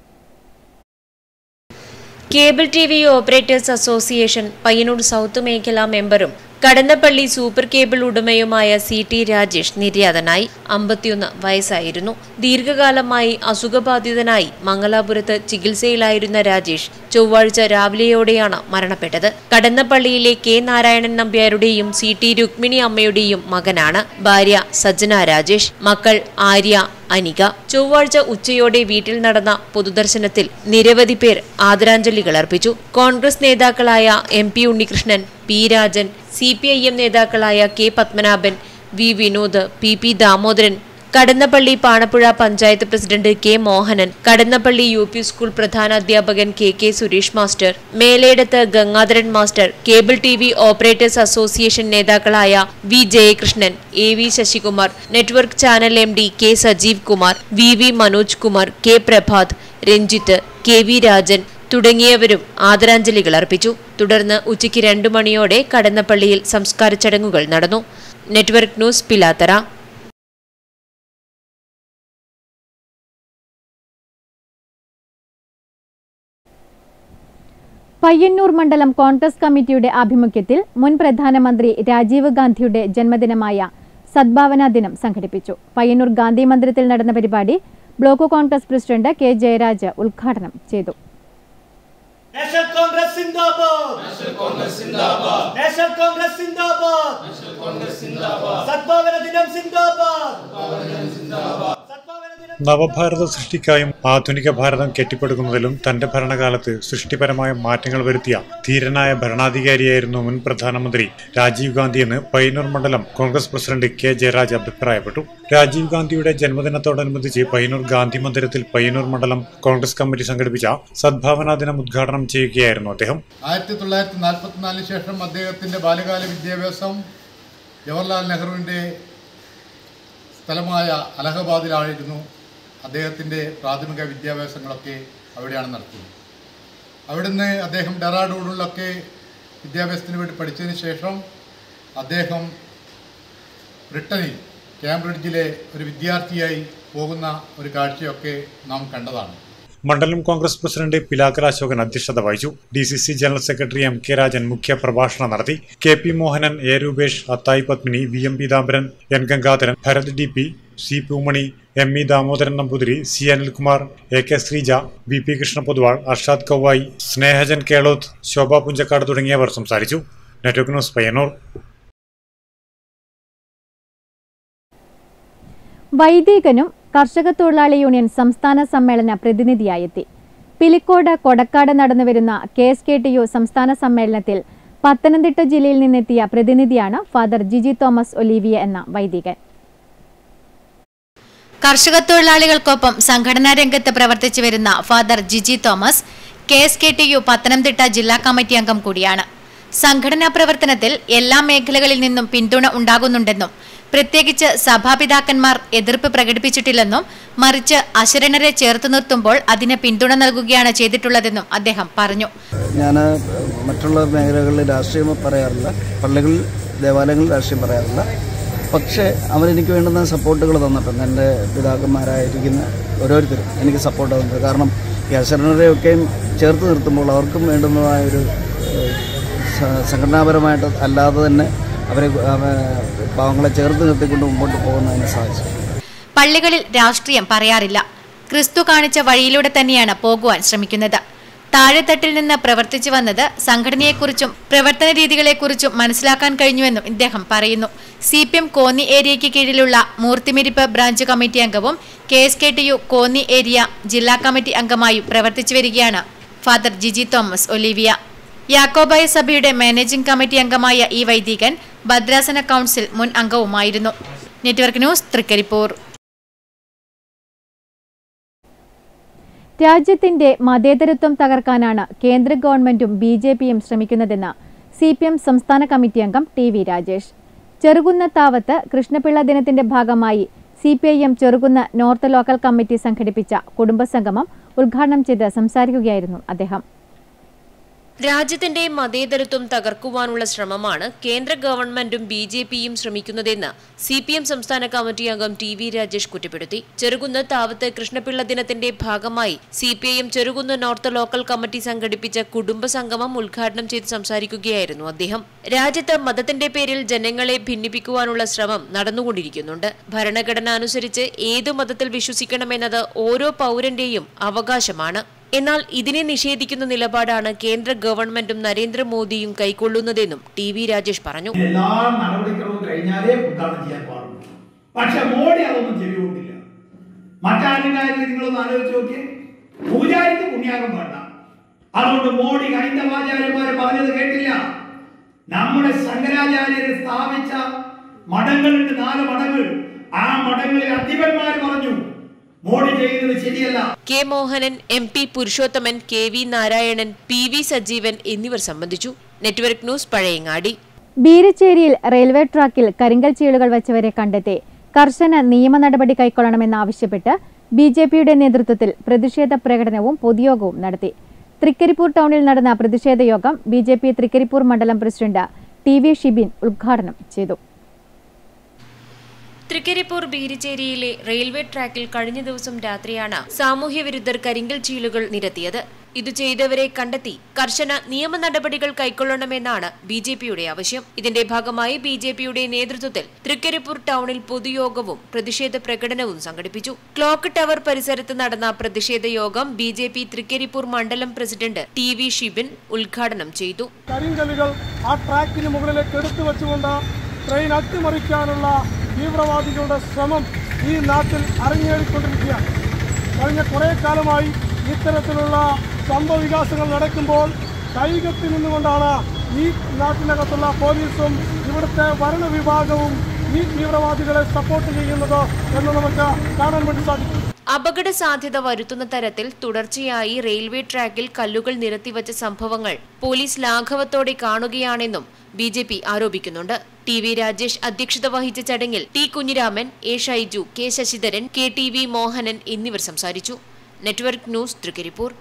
cable T V operators association Payyanur south മേഖല മെമ്പറും കടന്നപ്പള്ളി സൂപ്പർ കേബിൾ ഉടമയുമായ സി ടി രാജേഷ് നിര്യാതനായി അമ്പത്തിയൊന്ന് വയസ്സായിരുന്നു ദീർഘകാലമായി അസുഖബാധിതനായി മംഗലാപുരത്ത് ചികിത്സയിലായിരുന്ന രാജേഷ് ചൊവ്വാഴ്ച രാവിലെയോടെയാണ് മരണപ്പെട്ടത് കടന്നപ്പള്ളിയിലെ കെ നാരായണൻ നമ്പ്യാരുടെയും സി ടി രുക്മിണി അമ്മയുടെയും മകനാണ് ഭാര്യ സജ്ജന രാജേഷ് മക്കൾ ആര്യ അനിക ചൊവ്വാഴ്ച ഉച്ചയോടെ വീട്ടിൽ നടന്ന പൊതുദർശനത്തിൽ നിരവധി പേർ ആദരാഞ്ജലികൾ അർപ്പിച്ചു കോൺഗ്രസ് നേതാക്കളായ M P Unnikrishnan P Rajan C P I M നേതാക്കളായ K Padmanabhan V Vinod P P Damodaran Kadannappally Panappuzha panchayat president K Mohanan Kadannappally U P school പ്രധാന അധ്യാപകൻ K K Suresh master Meledath Gangadharan master cable T V operators association നേതാക്കളായ V Jayakrishnan A V Sasikumar network channel M D K Sajeev Kumar V V Manoj Kumar K Prabhath Ranjith K V Rajan തുടങ്ങിയവരും ആദരാഞ്ജലികൾ അർപ്പിച്ചു തുടർന്ന് ഉച്ചയ്ക്ക് രണ്ടു മണിയോടെ കടന്നപ്പള്ളിയിൽ സംസ്കാര ചടങ്ങുകൾ നടന്നു നെറ്റ്വർക്ക് ന്യൂസ് പിലാത്തറ പയ്യന്നൂർ മണ്ഡലം കോൺഗ്രസ് കമ്മിറ്റിയുടെ ആഭിമുഖ്യത്തിൽ മുൻ പ്രധാനമന്ത്രി രാജീവ് ഗാന്ധിയുടെ ജന്മദിനമായ സദ്ഭാവന ദിനം സംഘടിപ്പിച്ചു പയ്യന്നൂർ ഗാന്ധി മന്ദിരത്തിൽ നടന്ന പരിപാടി block Congress president K Jayaraj ഉദ്ഘാടനം ചെയ്തു നാഷണൽ കോൺഗ്രസ് കോൺഗ്രസ് സിന്ദാബാദ് നാഷണൽ കോൺഗ്രസ് സിന്ദാബാദ് നാഷണൽ കോൺഗ്രസ് സിന്ദാബാദ് നാഷണൽ കോൺഗ്രസ് സിന്ദാബാദ് സദ്ഭാവന ദിനം സിന്ദാബാദ് സദ്ഭാവന ദിനം സിന്ദാബാദ് നവഭാരത സൃഷ്ടിക്കായും ആധുനിക ഭാരതം കെട്ടിപ്പടുക്കുന്നതിലും തന്റെ ഭരണകാലത്ത് സൃഷ്ടിപരമായ മാറ്റങ്ങൾ വരുത്തിയ ധീരനായ ഭരണാധികാരിയായിരുന്നു മുൻ പ്രധാനമന്ത്രി രാജീവ് ഗാന്ധിയെന്ന് പയ്യന്നൂർ മണ്ഡലം കോൺഗ്രസ് പ്രസിഡന്റ് കെ ജയരാജ് അഭിപ്രായപ്പെട്ടു രാജീവ് ഗാന്ധിയുടെ ജന്മദിനത്തോടനുബന്ധിച്ച് പയ്യന്നൂർ ഗാന്ധി മന്ദിരത്തിൽ പയ്യന്നൂർ മണ്ഡലം കോൺഗ്രസ് കമ്മിറ്റി സംഘടിപ്പിച്ച സദ്ഭാവനാ ദിനം ഉദ്ഘാടനം ചെയ്യുകയായിരുന്നു അദ്ദേഹം ആയിരത്തി തൊള്ളായിരത്തി നാൽപ്പത്തിനാലിന് ശേഷം അദ്ദേഹത്തിൻ്റെ ബാല്യകാല വിദ്യാഭ്യാസം ജവഹർലാൽ നെഹ്റുവിൻ്റെ സ്ഥലമായ അലഹബാദിലായിരുന്നു അദ്ദേഹത്തിൻ്റെ പ്രാഥമിക വിദ്യാഭ്യാസങ്ങളൊക്കെ അവിടെയാണ് നടത്തിയത് അവിടുന്ന് അദ്ദേഹം ഡെറാഡൂണിലൊക്കെ വിദ്യാഭ്യാസത്തിന് വേണ്ടി പഠിച്ചതിന് ശേഷം അദ്ദേഹം ബ്രിട്ടനിൽ കാംബ്രിഡ്ജിലെ ഒരു വിദ്യാർത്ഥിയായി പോകുന്ന ഒരു കാഴ്ചയൊക്കെ നാം കണ്ടതാണ് മണ്ഡലം കോൺഗ്രസ് പ്രസിഡന്റ് പിലാക്കൽ അശോകൻ അധ്യക്ഷത വഹിച്ചു D C C general secretary M K Rajan മുഖ്യ പ്രഭാഷണം നടത്തി K P Mohanan A Roopesh Athayi Padmini V M Peethambaran N Gangadharan Bharath D P C Poomani M E Damodaran Namboothiri C Anilkumar A K Sreeja V P Krishna Poduval Arshad Kauvayi Snehajan Kelothu Shobha Punchakkad തുടങ്ങിയവർ സംസാരിച്ചു നെറ്റ്വർക്ക് ന്യൂസ് പയ്യന്നൂർ വൈദികനും കർഷക തൊഴിലാളി യൂണിയൻ സംസ്ഥാന സമ്മേളന പ്രതിനിധിയായെത്തി പിലിക്കോട് കൊടക്കാട് നടന്നുവരുന്ന K S K T U സംസ്ഥാന സമ്മേളനത്തിൽ പത്തനംതിട്ട ജില്ലയിൽ നിന്നെത്തിയ പ്രതിനിധിയാണ് ഫാദർ ജിജി തോമസ് ഒലീവിയ എന്ന വൈദികൻ കർഷക തൊഴിലാളികൾക്കൊപ്പം സംഘടനാ രംഗത്ത് പ്രവർത്തിച്ചു വരുന്ന father Jiji Thomas K S K T U Pathanamthitta ജില്ലാ കമ്മിറ്റി അംഗം കൂടിയാണ് സംഘടനാ പ്രവർത്തനത്തിൽ എല്ലാ മേഖലകളിൽ നിന്നും പിന്തുണ ഉണ്ടാകുന്നുണ്ടെന്നും പ്രത്യേകിച്ച് സഭാപിതാക്കന്മാർ എതിർപ്പ് പ്രകടിപ്പിച്ചിട്ടില്ലെന്നും മറിച്ച് അശരണരെ ചേർത്ത് നിർത്തുമ്പോൾ അതിന് പിന്തുണ നൽകുകയാണ് ചെയ്തിട്ടുള്ളതെന്നും അദ്ദേഹം പറഞ്ഞു ഞാൻ മറ്റുള്ള മേഖലകളിൽ രാഷ്ട്രീയം പറയാറില്ല പള്ളികളിൽ ദേവാലയങ്ങളിൽ രാഷ്ട്രീയം പറയാറില്ല പക്ഷേ അവരെനിക്ക് വേണ്ടുന്ന സപ്പോർട്ടുകൾ തന്നിട്ടുണ്ട് എൻ്റെ പിതാക്കന്മാരായിരിക്കുന്ന ഓരോരുത്തരും എനിക്ക് സപ്പോർട്ട് തന്നിട്ടുണ്ട് കാരണം ഈ അശരണരെയൊക്കെയും ചേർത്ത് നിർത്തുമ്പോൾ അവർക്കും വേണ്ടുന്നതായ ഒരു ഏഹ്, സ- സംഘടനാപരമായിട്ട് അല്ലാതെ തന്നെ അവരെ അവ- പാവങ്ങളെ ചേർത്ത് നിർത്തിക്കൊണ്ട് മുമ്പോട്ട് പോകുന്നതിന് സാധിച്ചു പള്ളികളിൽ രാഷ്ട്രീയം പറയാറില്ല ക്രിസ്തു കാണിച്ച വഴിയിലൂടെ തന്നെയാണ് പോകുവാൻ ശ്രമിക്കുന്നത് താഴെത്തട്ടിൽ നിന്ന് പ്രവർത്തിച്ചു വന്നത് സംഘടനയെക്കുറിച്ചും പ്രവർത്തന രീതികളെക്കുറിച്ചും മനസ്സിലാക്കാൻ കഴിഞ്ഞുവെന്നും ഇദ്ദേഹം പറയുന്നു സി പി എം കോന്നി ഏരിയയ്ക്ക് കീഴിലുള്ള മൂർത്തിമിരിപ്പ് ബ്രാഞ്ച് കമ്മിറ്റി അംഗവും K S K T U Konni area ജില്ലാ കമ്മിറ്റി അംഗമായും പ്രവർത്തിച്ചു വരികയാണ് ഫാദർ ജിജി തോമസ് ഒലിവിയ യാക്കോബായ സഭയുടെ മാനേജിംഗ് കമ്മിറ്റി അംഗമായ ഈ വൈദികൻ ഭദ്രാസന കൗൺസിൽ മുൻ അംഗവുമായിരുന്നു നെറ്റ്വർക്ക് ന്യൂസ് തൃക്കരിപ്പൂർ രാജ്യത്തിന്റെ മതേതരത്വം തകർക്കാനാണ് കേന്ദ്ര ഗവൺമെന്റും ബി ജെ പിയും ശ്രമിക്കുന്നതെന്ന് സി പി എം സംസ്ഥാന കമ്മിറ്റി അംഗം ടി വി രാജേഷ് ചെറുകുന്നത്താവത്ത് കൃഷ്ണപിള്ള ദിനത്തിന്റെ ഭാഗമായി C P I M Cherukunnu north local committee സംഘടിപ്പിച്ച കുടുംബസംഗമം ഉദ്ഘാടനം ചെയ്ത് സംസാരിക്കുകയായിരുന്നു അദ്ദേഹം രാജ്യത്തിന്റെ മതേതരത്വം തകർക്കുവാനുള്ള ശ്രമമാണ് കേന്ദ്ര ഗവൺമെന്റും ബി ജെ പിയും ശ്രമിക്കുന്നതെന്ന് സി പി എം സംസ്ഥാന കമ്മിറ്റി അംഗം ടി വി രാജേഷ് കുറ്റപ്പെടുത്തി ചെറുകുന്ന് താവത്ത് കൃഷ്ണപിള്ള ദിനത്തിന്റെ ഭാഗമായി C P I M Cherukunnu north local committee സംഘടിപ്പിച്ച കുടുംബ സംഗമം ഉദ്ഘാടനം ചെയ്ത് സംസാരിക്കുകയായിരുന്നു അദ്ദേഹം രാജ്യത്ത് മതത്തിന്റെ പേരിൽ ജനങ്ങളെ ഭിന്നിപ്പിക്കുവാനുള്ള ശ്രമം നടന്നുകൊണ്ടിരിക്കുന്നുണ്ട് ഭരണഘടന അനുസരിച്ച് ഏതു മതത്തിൽ വിശ്വസിക്കണമെന്നത് ഓരോ പൗരന്റെയും അവകാശമാണ് എന്നാൽ ഇതിനെ നിഷേധിക്കുന്ന നിലപാടാണ് കേന്ദ്ര ഗവൺമെന്റും നരേന്ദ്രമോദിയും കൈക്കൊള്ളുന്നതെന്നും ടി വി രാജേഷ് പറഞ്ഞു എല്ലാ നടപടിക്രമവും കഴിഞ്ഞാലേ ഉദ്ഘാടനം ചെയ്യാൻ പാടുള്ളൂ പക്ഷെ മോഡി അതൊന്നും ചെവികൊണ്ടില്ല മറ്റാരും കാര്യം നിങ്ങളൊന്ന് ആലോചിച്ച് നോക്കിയേ പൂജാരിക്ക് പുണ്യാകം വേണ്ട അതുകൊണ്ട് മോഡി ഹൈന്ദവാചാര്യന്മാരെ പറഞ്ഞത് കേട്ടില്ല നമ്മുടെ ശങ്കരാചാര്യർ സ്ഥാപിച്ച മഠങ്ങളുണ്ട് നാല് മഠങ്ങൾ ആ മഠങ്ങളിൽ അധിപന്മാർ പറഞ്ഞു മോഡി ചെയ്യുന്നത് ശരിയല്ല K Mohanan M P Purushothaman K V Narayanan P V Sajeevan എന്നിവർ സംബന്ധിച്ചു നെറ്റ്വർക്ക് ന്യൂസ് പഴയങ്ങാടി ബീരച്ചേരിയിൽ റെയിൽവേ ട്രാക്കിൽ കരിങ്കൽ ചീളുകൾ വച്ചവരെ കണ്ടെത്തി കർശന നിയമ നടപടി കൈക്കൊള്ളണമെന്നാവശ്യപ്പെട്ട് ബി ജെ പിയുടെ നേതൃത്വത്തിൽ പ്രതിഷേധ പ്രകടനവും പൊതുയോഗവും നടത്തി തൃക്കരിപ്പൂർ ടൗണിൽ നടന്ന പ്രതിഷേധ യോഗം ബി ജെ പി തൃക്കരിപ്പൂർ മണ്ഡലം പ്രസിഡന്റ് ടി വി ഷിബിൻ ഉദ്ഘാടനം ചെയ്തു തൃക്കരിപ്പൂർ ബീരിച്ചേരിയിലെ റെയിൽവേ ട്രാക്കിൽ കഴിഞ്ഞ ദിവസം രാത്രിയാണ് സാമൂഹ്യ വിരുദ്ധർ കരിങ്കൽ ചീലുകൾ നിരത്തിയത് ഇത് ചെയ്തവരെ കണ്ടെത്തി കർശന നിയമ നടപടികൾ കൈക്കൊള്ളണമെന്നാണ് ബി ജെ പിയുടെ ആവശ്യം ഇതിന്റെ ഭാഗമായി ബി ജെ പിയുടെ നേതൃത്വത്തിൽ തൃക്കരിപ്പൂർ ടൗണിൽ പൊതുയോഗവും പ്രതിഷേധ പ്രകടനവും സംഘടിപ്പിച്ചു ക്ലോക്ക് ടവർ പരിസരത്ത് നടന്ന പ്രതിഷേധ യോഗം ബി ജെ പി തൃക്കരിപ്പൂർ മണ്ഡലം പ്രസിഡന്റ് ടി വി ഷിബിൻ ഉദ്ഘാടനം ചെയ്തു കരിങ്കല്ലുകൾ ആ ട്രാക്കിന് മുകളിലേക്ക് എടുത്തു വെച്ചുകൊണ്ട് ട്രെയിൻ അട്ടിമറിക്കാനുള്ള തീവ്രവാദികളുടെ ശ്രമം ഈ നാട്ടിൽ അരങ്ങേറിക്കൊണ്ടിരിക്കുകയാണ് കഴിഞ്ഞ കുറേ കാലമായി ഇത്തരത്തിലുള്ള സംഭവ വികാസങ്ങൾ നടക്കുമ്പോൾ കൈകത്തി നിന്നുകൊണ്ടാണ് ഈ നാട്ടിനകത്തുള്ള പോലീസും ഇവിടുത്തെ ഭരണവിഭാഗവും ഈ തീവ്രവാദികളെ സപ്പോർട്ട് ചെയ്യുന്നത് എന്ന് നമുക്ക് കാണാൻ വേണ്ടി സാധിക്കും അപകട സാധ്യത വരുത്തുന്ന തരത്തിൽ തുടർച്ചയായി റെയിൽവേ ട്രാക്കിൽ കല്ലുകൾ നിരത്തിവച്ച സംഭവങ്ങൾ പോലീസ് ലാഘവത്തോടെ കാണുകയാണെന്നും ബി ജെ പി ആരോപിക്കുന്നുണ്ട് ടി വി രാജേഷ് അധ്യക്ഷത വഹിച്ച ചടങ്ങിൽ T Kunhiraman A Shaiju K Sasidharan K T V Mohanan എന്നിവർ സംസാരിച്ചു നെറ്റ്വർക്ക് ന്യൂസ് തൃക്കരിപ്പൂർ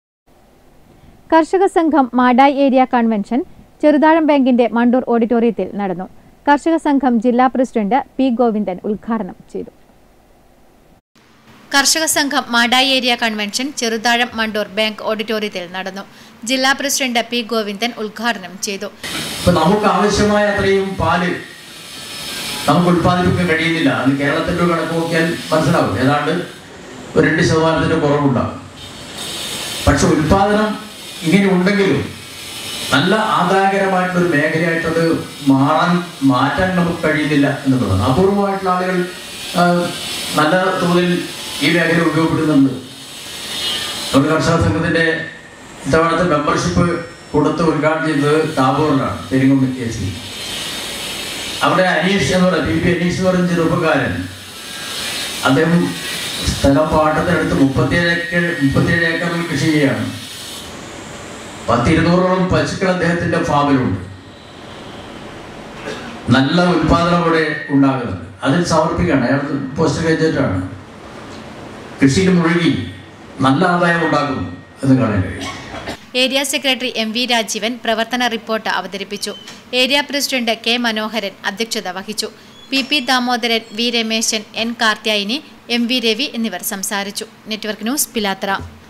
കർഷക സംഘം മാടായി ഏരിയ കൺവെൻഷൻ ചെറുതാഴം ബാങ്കിന്റെ മണ്ടൂർ ഓഡിറ്റോറിയത്തിൽ നടന്നു കർഷക സംഘം ജില്ലാ പ്രസിഡന്റ് പി ഗോവിന്ദൻ ഉദ്ഘാടനം ചെയ്തു കർഷക സംഘം Madayi area convention Cheruthazham Mandur bank ഓഡിറ്റോറിയത്തിൽ നടന്നു ജില്ലാ പ്രസിഡന്റ് പി ഗോവിന്ദൻ ഉദ്ഘാടനം ചെയ്തു ഇപ്പൊ നമുക്ക് ആവശ്യമായ അത്രയും പാല് നമുക്ക് ഉൽപ്പാദിപ്പിക്കാൻ കഴിയുന്നില്ല അത് കേരളത്തിന്റെ ഒരു കണക്ക് നോക്കിയാൽ മനസ്സിലാവും ഏതാണ്ട് ഒരു രണ്ട് ശതമാനത്തിന്റെ കുറവുണ്ടാകും പക്ഷെ ഉൽപാദനം ഇങ്ങനെ ഉണ്ടെങ്കിലും നല്ല ആദായകരമായിട്ടുള്ള ഒരു മേഖലയായിട്ടത് മാറാൻ മാറ്റാൻ നമുക്ക് കഴിയുന്നില്ല എന്നുള്ളതാണ് അപൂർവമായിട്ടുള്ള ആളുകൾ ആ, നല്ല തോതിൽ ഈ മേഖല ഉപയോഗപ്പെടുന്നുണ്ട് നമ്മുടെ കർഷക സംഘത്തിന്റെ ഇത്തവണത്തെ മെമ്പർഷിപ്പ് കൊടുത്ത് ഉദ്ഘാടനം ചെയ്തത് ടാബോറിലാണ് പെരിങ്ങും എ സി അവിടെ അനീഷ് എന്ന് പറയുന്നത് പി പി അനീഷ് എന്ന് പറയുന്ന ചെറുപ്പക്കാരൻ അദ്ദേഹം സ്ഥലം പാട്ടത്തിനടുത്ത് മുപ്പത്തിയേഴ് ഏക്കർ മുപ്പത്തിയേഴ് ഏക്കറിൽ കൃഷി ചെയ്യുകയാണ് പത്തിരുന്നൂറോളം പശുക്കൾ അദ്ദേഹത്തിന്റെ ഫാമിലുണ്ട് നല്ല ഉൽപാദനം ഇവിടെ ഉണ്ടാകുന്നുണ്ട് അതിൽ സമർപ്പിക്കുകയാണ് അയാൾ പോസ്റ്റ് ഗ്രാജുവേറ്റ് ആണ് കൃഷിയിൽ മുഴുകി നല്ല ആദായം ഉണ്ടാക്കുന്നു എന്ന് കാണാൻ കഴിയും area secretary M V Rajeevan പ്രവർത്തന റിപ്പോർട്ട് അവതരിപ്പിച്ചു ഏരിയ പ്രസിഡന്റ് കെ മനോഹരൻ അധ്യക്ഷത വഹിച്ചു P P Damodaran V Rameshan N Karthyayini M V Ravi എന്നിവർ സംസാരിച്ചു നെറ്റ്വർക്ക് ന്യൂസ് പിലാത്ര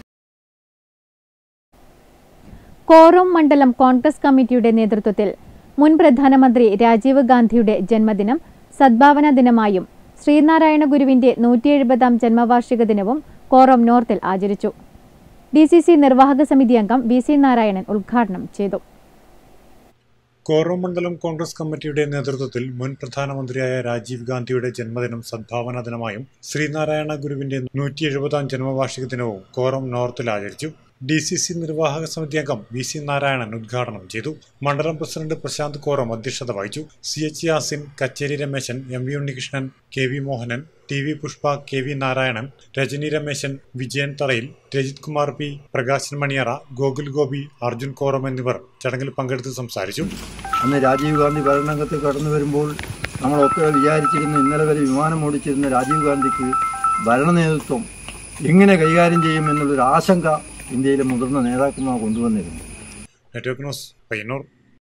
കോറോം മണ്ഡലം കോൺഗ്രസ് കമ്മിറ്റിയുടെ നേതൃത്വത്തിൽ മുൻ പ്രധാനമന്ത്രി രാജീവ് ഗാന്ധിയുടെ ജന്മദിനം സദ്ഭാവന ദിനമായും ശ്രീനാരായണ ഗുരുവിന്റെ നൂറ്റി എഴുപതാം ജന്മവാർഷിക ദിനവും കോറോം നോർത്തിൽ ആചരിച്ചു ഡി സി സി നിർവാഹക സമിതി അംഗം വി സി നാരായണൻ ഉദ്ഘാടനം ചെയ്തു കോറോ മണ്ഡലം കോൺഗ്രസ് കമ്മിറ്റിയുടെ നേതൃത്വത്തിൽ മുൻ പ്രധാനമന്ത്രിയായ രാജീവ് ഗാന്ധിയുടെ ജന്മദിനം സദ്ഭാവന ദിനമായും ശ്രീനാരായണ ഗുരുവിന്റെ നൂറ്റി എഴുപതാം ജന്മവാർഷിക ദിനവും കോറം നോർത്തിൽ ആചരിച്ചു ഡി സി സി നിർവാഹക സമിതി അംഗം വി സി നാരായണൻ ഉദ്ഘാടനം ചെയ്തു മണ്ഡലം പ്രസിഡന്റ് പ്രശാന്ത് കോറം അധ്യക്ഷത വഹിച്ചു C H Yasin Kacheri Rameshan M V Unnikrishnan K V Mohanan T V Pushpa K V Narayanan Rajani Rameshan Vijayan Tharayil Rajith Kumar P Prakashan മണിയറ ഗോകുൽ ഗോപി അർജുൻ കോറം എന്നിവർ ചടങ്ങിൽ പങ്കെടുത്ത് സംസാരിച്ചു അന്ന് രാജീവ് ഗാന്ധി ഭരണരംഗത്ത് കടന്നു വരുമ്പോൾ നമ്മളൊക്കെ വിചാരിച്ചിരുന്ന ഇന്നലെ വരെ വിമാനം ഓടിച്ചിരുന്ന രാജീവ് ഗാന്ധിക്ക് ഭരണ നേതൃത്വം എങ്ങനെ കൈകാര്യം ചെയ്യും എന്നുള്ളൊരു ആശങ്ക ഇന്ത്യയിലെ മുതിർന്ന നേതാക്കന്മാർ കൊണ്ടുവന്നിരുന്നു network news Payyanur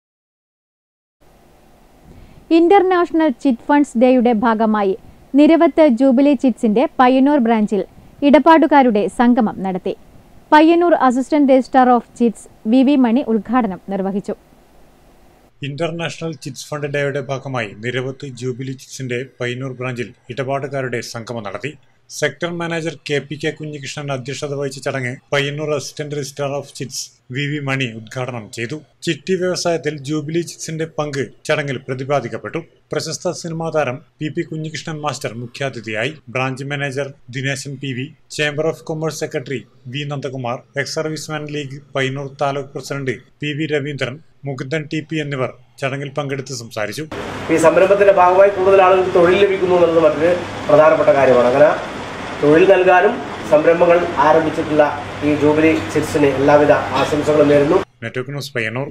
international chit funds ഡേയുടെ ഭാഗമായി നിരവത്ത് ജൂബിലി ചിറ്റ്സിന്റെ പയ്യന്നൂർ ബ്രാഞ്ചിൽ ഇടപാടുകാരുടെ സംഗമം നടത്തി Payyanur assistant registrar of chits V V Mani ഉദ്ഘാടനം നിർവഹിച്ചു ഇന്റർനാഷണൽ ചിറ്റ്സ് ഫണ്ട് ഡേയുടെ ഭാഗമായി നിരവധി ജൂബിലി ചിറ്റ്സിന്റെ പയ്യന്നൂർ ബ്രാഞ്ചിൽ ഇടപാടുകാരുടെ സംഗമം നടത്തി sector manager K P K Kunhikrishnan അധ്യക്ഷത വഹിച്ച ചടങ്ങ് Payyanur assistant registrar of chits V V Mani ഉദ്ഘാടനം ചെയ്തു ചിട്ടി വ്യവസായത്തിൽ ജൂബിലി ചിറ്റ്സിന്റെ പങ്ക് ചടങ്ങിൽ പ്രതിപാദിക്കപ്പെട്ടു പ്രശസ്ത സിനിമാ താരം പി പി കുഞ്ഞികൃഷ്ണൻ മാസ്റ്റർ മുഖ്യാതിഥിയായി branch manager Dineshan P V chamber of commerce secretary V Nandakumar ex serviceman league Payyanur taluk president P V Raveendran Mukundan T P എന്നിവർ ചടങ്ങിൽ പങ്കെടുത്ത് സംസാരിച്ചു ഈ സംരംഭത്തിന്റെ ഭാഗമായി കൂടുതൽ ആളുകൾക്ക് തൊഴിൽ ലഭിക്കുന്നു എന്നുള്ളത് മറ്റൊരു പ്രധാനപ്പെട്ട കാര്യമാണ് അങ്ങനെ തൊഴിൽ നൽകാനും സംരംഭങ്ങൾ ആരംഭിച്ചിട്ടുള്ള ഈ ജൂബിലി ചിറ്റ്സിന് എല്ലാവിധ ആശംസകളും നേരുന്നു നെറ്റ്വർക്ക് ന്യൂസ് പയ്യന്നൂർ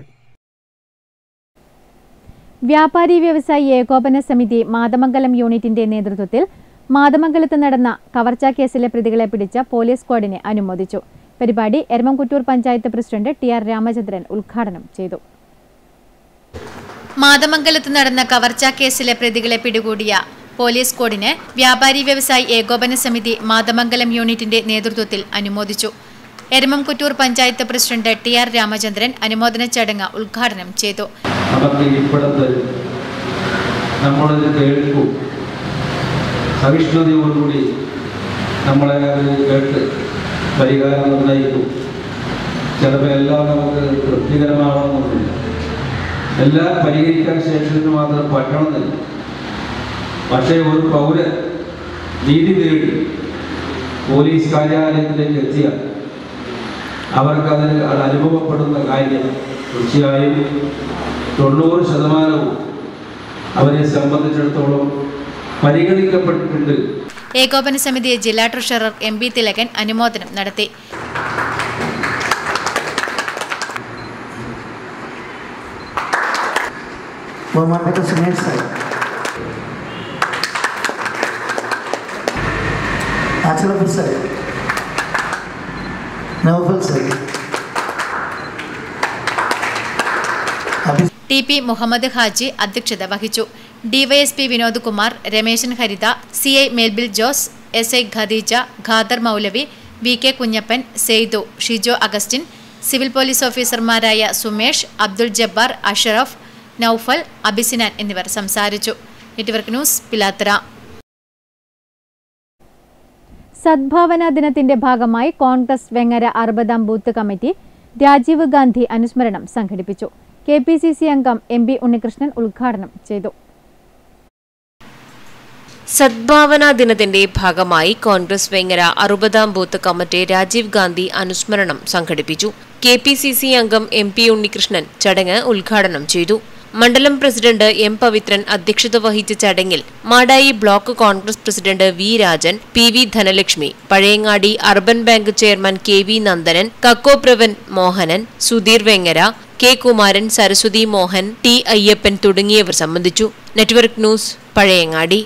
വ്യാപാരി വ്യവസായി ഏകോപന സമിതി മാതമംഗലം യൂണിറ്റിന്റെ നേതൃത്വത്തിൽ മാതമംഗലത്ത് നടന്ന കവർച്ചാ കേസിലെ പ്രതികളെ പിടിച്ച പോലീസ് സ്ക്വാഡിനെ അനുമോദിച്ചു പരിപാടി Eramamkuttur panchayat president T R Ramachandran ഉദ്ഘാടനം ചെയ്തു മാതമംഗലത്ത് നടന്ന കവർച്ചാ കേസിലെ പ്രതികളെ പിടികൂടിയ പോലീസ് കോഡിന് വ്യാപാരി വ്യവസായി ഏകോപന സമിതി മാതമംഗലം യൂണിറ്റിന്റെ നേതൃത്വത്തിൽ അനുമോദിച്ചു Eramamkuttur panchayat president T R Ramachandran അനുമോദന ചടങ്ങ് ഉദ്ഘാടനം ചെയ്തു നമുക്ക് ഇപ്പോഴത്തെ നമ്മളിത് കേൾക്കും സഹിഷ്ണുതയോടുകൂടി നമ്മളെ അത് കേട്ട് പരിഹാരം നിർണ്ണയിക്കും ചിലപ്പോൾ എല്ലാം നമുക്ക് തൃപ്തികരമാവണമെന്നില്ല എല്ലാം പരിഹരിക്കാൻ ശേഷം മാത്രം പറ്റണമെന്നില്ല പക്ഷേ ഒരു പൗരൻ നീതി തേടി പോലീസ് കാര്യാലയത്തിലേക്ക് എത്തിയാൽ അവർക്കതിൽ അത് അനുഭവപ്പെടുന്ന കാര്യം തീർച്ചയായും തൊണ്ണൂറ് ശതമാനവും അവരെ സംബന്ധിച്ചിടത്തോളം പരിഗണിക്കപ്പെട്ടിട്ടുണ്ട് ഏകോപന സമിതി ജില്ലാ ട്രഷറർ എം ബി തിലകൻ അനുമോദനം നടത്തി ബഹുമാനപ്പെട്ട സുമേഷ് സാർ ആച്ചറഫ് sir Naufal sir T P Muhammad Haji അധ്യക്ഷത വഹിച്ചു DYSP Vinod Kumar Rameshan Haritha C I മേൽബിൽ Jose S I Khadeeja Khader Moulavi V K Kunhappan Saithu Shijo Augustine civil police ഓഫീസർമാരായ സുമേഷ് അബ്ദുൾ ജബ്ബാർ അഷറഫ് നൌഫൽ അബിസിനാൻ എന്നിവർ സംസാരിച്ചു നെറ്റ്വർക്ക് ന്യൂസ് പിലാത്തറ സദ്ഭാവന ദിനത്തിന്റെ ഭാഗമായി കോൺഗ്രസ് വെങ്ങര അറുപതാം ബൂത്ത് കമ്മിറ്റി രാജീവ് ഗാന്ധി അനുസ്മരണം സംഘടിപ്പിച്ചു കെ പി സി സി അംഗം എം പി ഉണ്ണികൃഷ്ണൻ ഉദ്ഘാടനം ചെയ്തു സദ്ഭാവന ദിനത്തിന്റെ ഭാഗമായി കോൺഗ്രസ് വെങ്ങര അറുപതാം ബൂത്ത് കമ്മിറ്റി രാജീവ് ഗാന്ധി അനുസ്മരണം സംഘടിപ്പിച്ചു കെ പി സി സി അംഗം എം പി ഉണ്ണികൃഷ്ണൻ ചടങ്ങ് ഉദ്ഘാടനം ചെയ്തു മണ്ഡലം പ്രസിഡന്റ് എം പവിത്രൻ അധ്യക്ഷത വഹിച്ച ചടങ്ങിൽ Madayi block Congress president V Rajan P V Dhanalakshmi Pazhayangadi urban bank chairman K V Nandanan Kakkopravan Mohanan Sudheer Vengara K Kumaran Saraswathi Mohan T Ayyappan തുടങ്ങിയവർ സംബന്ധിച്ചു നെറ്റ്വർക്ക് ന്യൂസ് പഴയങ്ങാടി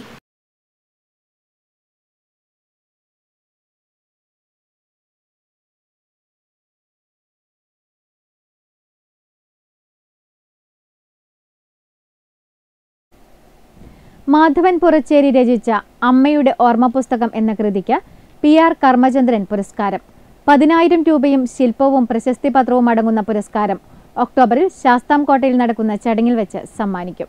മാധവൻ പുറച്ചേരി രചിച്ച അമ്മയുടെ ഓർമ്മ പുസ്തകം എന്ന കൃതിക്ക് പി ആർ കർമ്മചന്ദ്രൻ പുരസ്കാരം പതിനായിരം രൂപയും ശില്പവും പ്രശസ്തി പത്രവും അടങ്ങുന്ന പുരസ്കാരം ഒക്ടോബറിൽ ശാസ്താംകോട്ടയിൽ നടക്കുന്ന ചടങ്ങിൽ വെച്ച് സമ്മാനിക്കും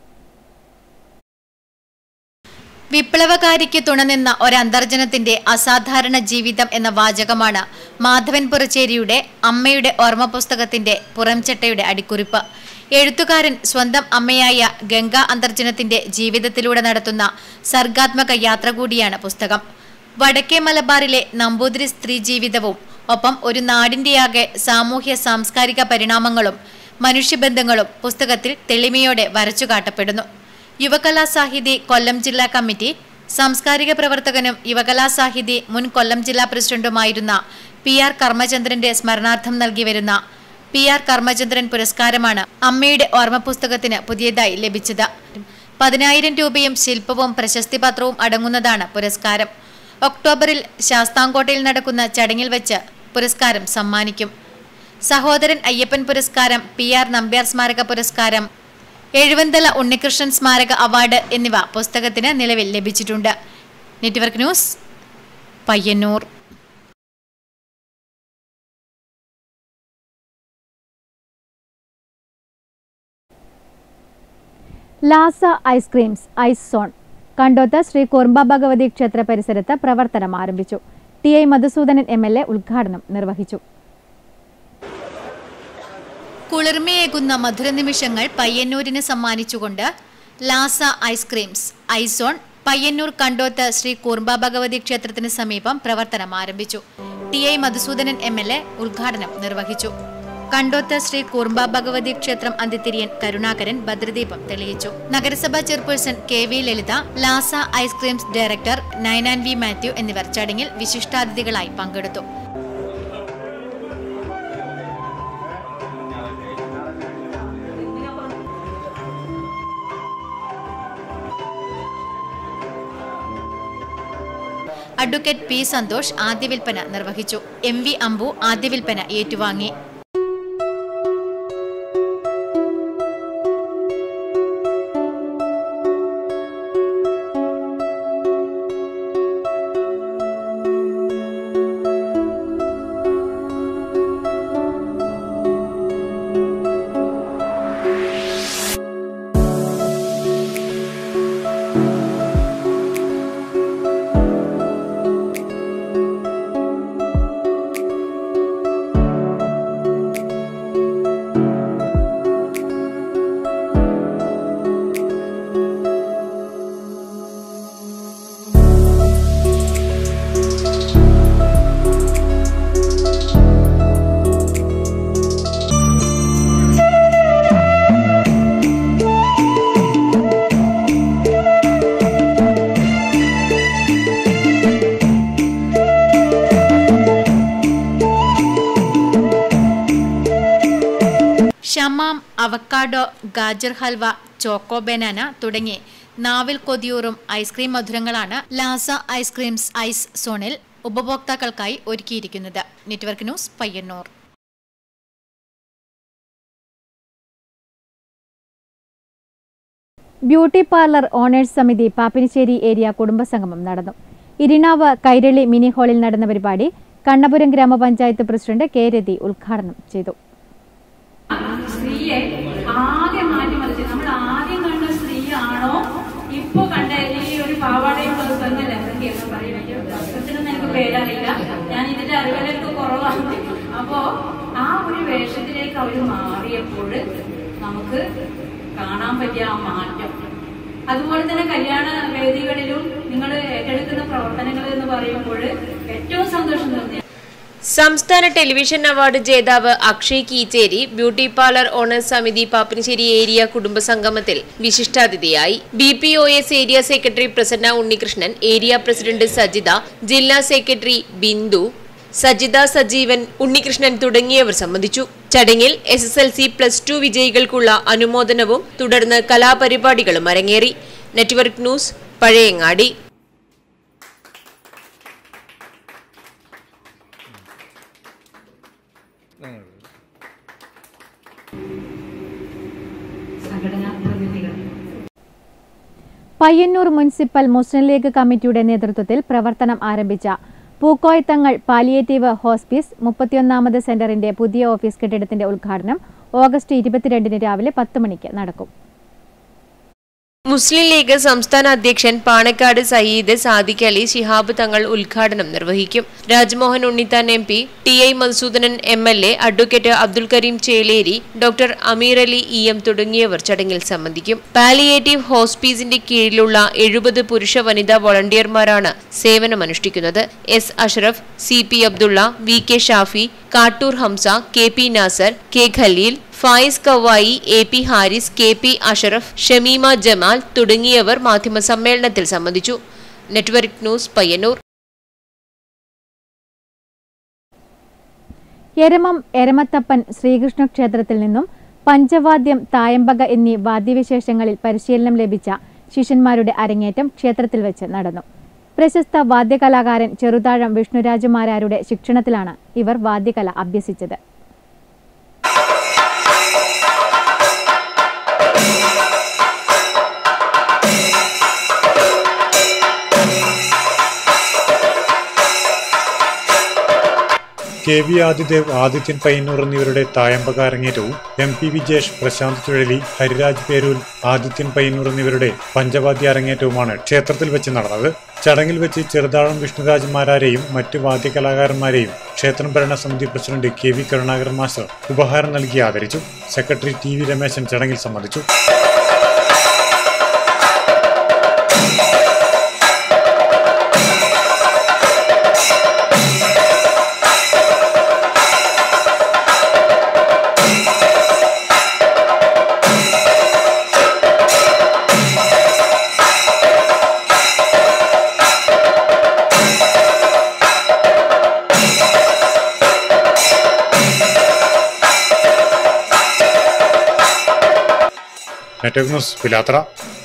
വിപ്ലവകാരിക്ക് തുണനിന്ന ഒരന്തർജനത്തിന്റെ അസാധാരണ ജീവിതം എന്ന വാചകമാണ് മാധവൻ പുറച്ചേരിയുടെ അമ്മയുടെ ഓർമ്മ പുസ്തകത്തിന്റെ പുറംചട്ടയുടെ അടിക്കുറിപ്പ് എഴുത്തുകാരൻ സ്വന്തം അമ്മയായ ഗംഗ അന്തർജനത്തിന്റെ ജീവിതത്തിലൂടെ നടത്തുന്ന സർഗാത്മക യാത്ര കൂടിയാണ് പുസ്തകം വടക്കേ മലബാറിലെ നമ്പൂതിരി സ്ത്രീ ജീവിതവും ഒപ്പം ഒരു നാടിന്റെയാകെ സാമൂഹ്യ സാംസ്കാരിക പരിണാമങ്ങളും മനുഷ്യബന്ധങ്ങളും പുസ്തകത്തിൽ തെളിമയോടെ വരച്ചു കാട്ടപ്പെടുന്നു യുവകലാ സാഹിതി കൊല്ലം ജില്ലാ കമ്മിറ്റി സാംസ്കാരിക പ്രവർത്തകനും യുവകലാ സാഹിതി മുൻ കൊല്ലം ജില്ലാ പ്രസിഡന്റുമായിരുന്ന പി ആർ കർമ്മചന്ദ്രന്റെ സ്മരണാർത്ഥം നൽകി വരുന്ന പി ആർ കർമ്മചന്ദ്രൻ പുരസ്കാരമാണ് അമ്മയുടെ ഓർമ്മ പുസ്തകത്തിന് പുതിയതായി ലഭിച്ചത് പതിനായിരം രൂപയും ശില്പവും പ്രശസ്തി പത്രവും അടങ്ങുന്നതാണ് പുരസ്കാരം ഒക്ടോബറിൽ ശാസ്താംകോട്ടയിൽ നടക്കുന്ന ചടങ്ങിൽ വെച്ച് പുരസ്കാരം സമ്മാനിക്കും സഹോദരൻ അയ്യപ്പൻ പുരസ്കാരം പി ആർ നമ്പ്യാർ സ്മാരക പുരസ്കാരം എഴുവന്തല ഉണ്ണികൃഷ്ണൻ സ്മാരക അവാർഡ് എന്നിവ പുസ്തകത്തിന് നിലവിൽ ലഭിച്ചിട്ടുണ്ട് network news Payyanur Lasa ice creams ice zone Kandoth Sri Kurmba Bhagavathi ക്ഷേത്ര പരിസരത്ത് പ്രവർത്തനം ആരംഭിച്ചു T I Madhusoodanan M L A ഉദ്ഘാടനം നിർവഹിച്ചു കുളിർമയേകുന്ന മധുര നിമിഷങ്ങൾ പയ്യന്നൂരിന് സമ്മാനിച്ചുകൊണ്ട് ലാസ ഐസ്ക്രീംസ് ഐസോൺ പയ്യന്നൂർ കണ്ടോത്ത് ശ്രീ കൂർമ്പ ഭഗവതി ക്ഷേത്രത്തിന് സമീപം പ്രവർത്തനം ആരംഭിച്ചു T I Madhusoodanan M L A ഉദ്ഘാടനം നിർവഹിച്ചു കണ്ടോത്ത് ശ്രീ കൂർമ്പ ഭഗവതി ക്ഷേത്രം അന്തിത്തിരിയൻ കരുണാകരൻ ഭദ്രദീപം തെളിയിച്ചു നഗരസഭാ chairperson K V Lalitha Lasa ice creams director Nayanan V Mathew എന്നിവർ ചടങ്ങിൽ വിശിഷ്ടാതിഥികളായി പങ്കെടുത്തു അഡ്വക്കേറ്റ് പി സന്തോഷ് ആദ്യ വിൽപ്പന നിർവഹിച്ചു എം വി അമ്പു ആദ്യ വിൽപ്പന ഏറ്റുവാങ്ങി ഷമാം avocado gajar halwa choco banana തുടങ്ങി നാവിൽ കൊതിയൂറും ഐസ്ക്രീം മധുരങ്ങളാണ് ലാസ ഐസ്ക്രീംസ് ഐസ് സോണിൽ ഉപഭോക്താക്കൾക്കായി ഒരുക്കിയിരിക്കുന്നത് network news Payyanur beauty parlour owners സമിതി പാപ്പിനിശ്ശേരി ഏരിയ കുടുംബസംഗമം നടന്നു ഇരിണാവ് കൈരളി മിനി ഹാളിൽ നടന്ന പരിപാടി കണ്ണപുരം ഗ്രാമപഞ്ചായത്ത് പ്രസിഡന്റ് കെ രതി ഉദ്ഘാടനം ചെയ്തു സ്ത്രീയെ ആകെ മാറ്റിമറിച്ച് നമ്മൾ ആദ്യം കണ്ട സ്ത്രീയാണോ ഇപ്പൊ കണ്ട ഈ ഒരു പാവാടയും ബ്ലൗസും എന്നല്ല എന്തൊക്കെയെന്ന് പറയുന്നത് വസ്ത്രത്തിനൊന്നും എനിക്ക് പേരറിയില്ല ഞാൻ ഇതിന്റെ അറിവുകളൊക്കെ കുറവാണ് അപ്പോ ആ ഒരു വേഷത്തിലേക്ക് അവർ മാറിയപ്പോൾ നമുക്ക് കാണാൻ പറ്റിയ ആ മാറ്റം അതുപോലെ തന്നെ കല്യാണ വേദികളിലും നിങ്ങൾ ഏറ്റെടുക്കുന്ന പ്രവർത്തനങ്ങൾ എന്ന് പറയുമ്പോൾ ഏറ്റവും സന്തോഷം തോന്നിയ സംസ്ഥാന ടെലിവിഷൻ അവാർഡ് ജേതാവ് Akshay Keecheri beauty parlour owners സമിതി പാപ്പിനിശ്ശേരി ഏരിയ കുടുംബസംഗമത്തിൽ വിശിഷ്ടാതിഥിയായി B P O S area secretary Prasanna Unnikrishnan area president Sajitha ജില്ലാ സെക്രട്ടറി ബിന്ദു സജിത സജീവൻ ഉണ്ണികൃഷ്ണൻ തുടങ്ങിയവർ സംബന്ധിച്ചു ചടങ്ങിൽ S S L C plus two വിജയികൾക്കുള്ള അനുമോദനവും തുടർന്ന് കലാപരിപാടികളും അരങ്ങേറി നെറ്റ്വർക്ക് ന്യൂസ് പഴയങ്ങാടി സംഘടനാ പ്രതിനിധികൾ പയ്യന്നൂർ മുനിസിപ്പൽ മുസ്ലിം ലീഗ് കമ്മിറ്റിയുടെ നേതൃത്വത്തിൽ പ്രവർത്തനം ആരംഭിച്ച പൂക്കോയത്തങ്ങൾ പാലിയേറ്റീവ് ഹോസ്പിസ് മുപ്പത്തിയൊന്നാമത് സെന്ററിന്റെ പുതിയ ഓഫീസ് കെട്ടിടത്തിന്റെ ഉദ്ഘാടനം ഓഗസ്റ്റ് ഇരുപത്തിരണ്ടിന് രാവിലെ പത്ത് മണിക്ക് നടക്കും മുസ്ലിം ലീഗ് സംസ്ഥാന അധ്യക്ഷൻ പാണക്കാട് സയ്യിദ് സാദിഖ് അലി ശിഹാബ് തങ്ങൾ ഉദ്ഘാടനം നിർവഹിക്കും Rajmohan Unnithan M P T I Madhusoodanan M L A advocate Abdul Kareem Cheleri doctor Ameer Ali E M തുടങ്ങിയവർ ചടങ്ങിൽ സംബന്ധിക്കും പാലിയേറ്റീവ് ഹോസ്പീസിന്റെ കീഴിലുള്ള എഴുപത് പുരുഷ വനിതാ വോളണ്ടിയർമാരാണ് സേവനമനുഷ്ഠിക്കുന്നത് S Ashraf C P Abdulla V K Shafi Kattoor Hamsa K P Nasar K Khaleel Fayis Kavayi A P Haris K P Asharaf Shameema Jamal തുടങ്ങിയവർ മാധ്യമസമ്മേളനത്തിൽ സംബന്ധിച്ചു നെറ്റ്വർക്ക് ന്യൂസ് പയ്യന്നൂർ എരമം എരമത്തപ്പൻ ശ്രീകൃഷ്ണ ക്ഷേത്രത്തിൽ നിന്നും പഞ്ചവാദ്യം തായമ്പക എന്നീ വാദ്യവിശേഷങ്ങളിൽ പരിശീലനം ലഭിച്ച ശിഷ്യന്മാരുടെ അരങ്ങേറ്റം ക്ഷേത്രത്തിൽ വെച്ച് നടന്നു പ്രശസ്ത വാദ്യകലാകാരൻ ചെറുതാഴം വിഷ്ണുരാജുമാരാരുടെ ശിക്ഷണത്തിലാണ് ഇവർ വാദ്യകല അഭ്യസിച്ചത് കെ വി ആദിദേവ് ആദിത്യൻ പയ്യന്നൂർ എന്നിവരുടെ തായമ്പക അരങ്ങേറ്റവും എം പി വിജേഷ് പ്രശാന്ത് ചുഴലി ഹരിരാജ് പേരൂൽ ആദിത്യൻ പയ്യന്നൂർ എന്നിവരുടെ പഞ്ചവാദ്യ അരങ്ങേറ്റവുമാണ് ക്ഷേത്രത്തിൽ വെച്ച് നടന്നത് ചടങ്ങിൽ വെച്ച് ചെറുതാഴം വിഷ്ണുരാജന്മാരെയും മറ്റു വാദ്യകലാകാരന്മാരെയും ക്ഷേത്രം ഭരണസമിതി president K V Karunakaran master ഉപഹാരം നൽകി ആദരിച്ചു സെക്രട്ടറി ടി വി രമേശൻ ചടങ്ങിൽ സംബന്ധിച്ചു നെറ്റ്വർക്ക് ന്യൂസ് പിലാത്ര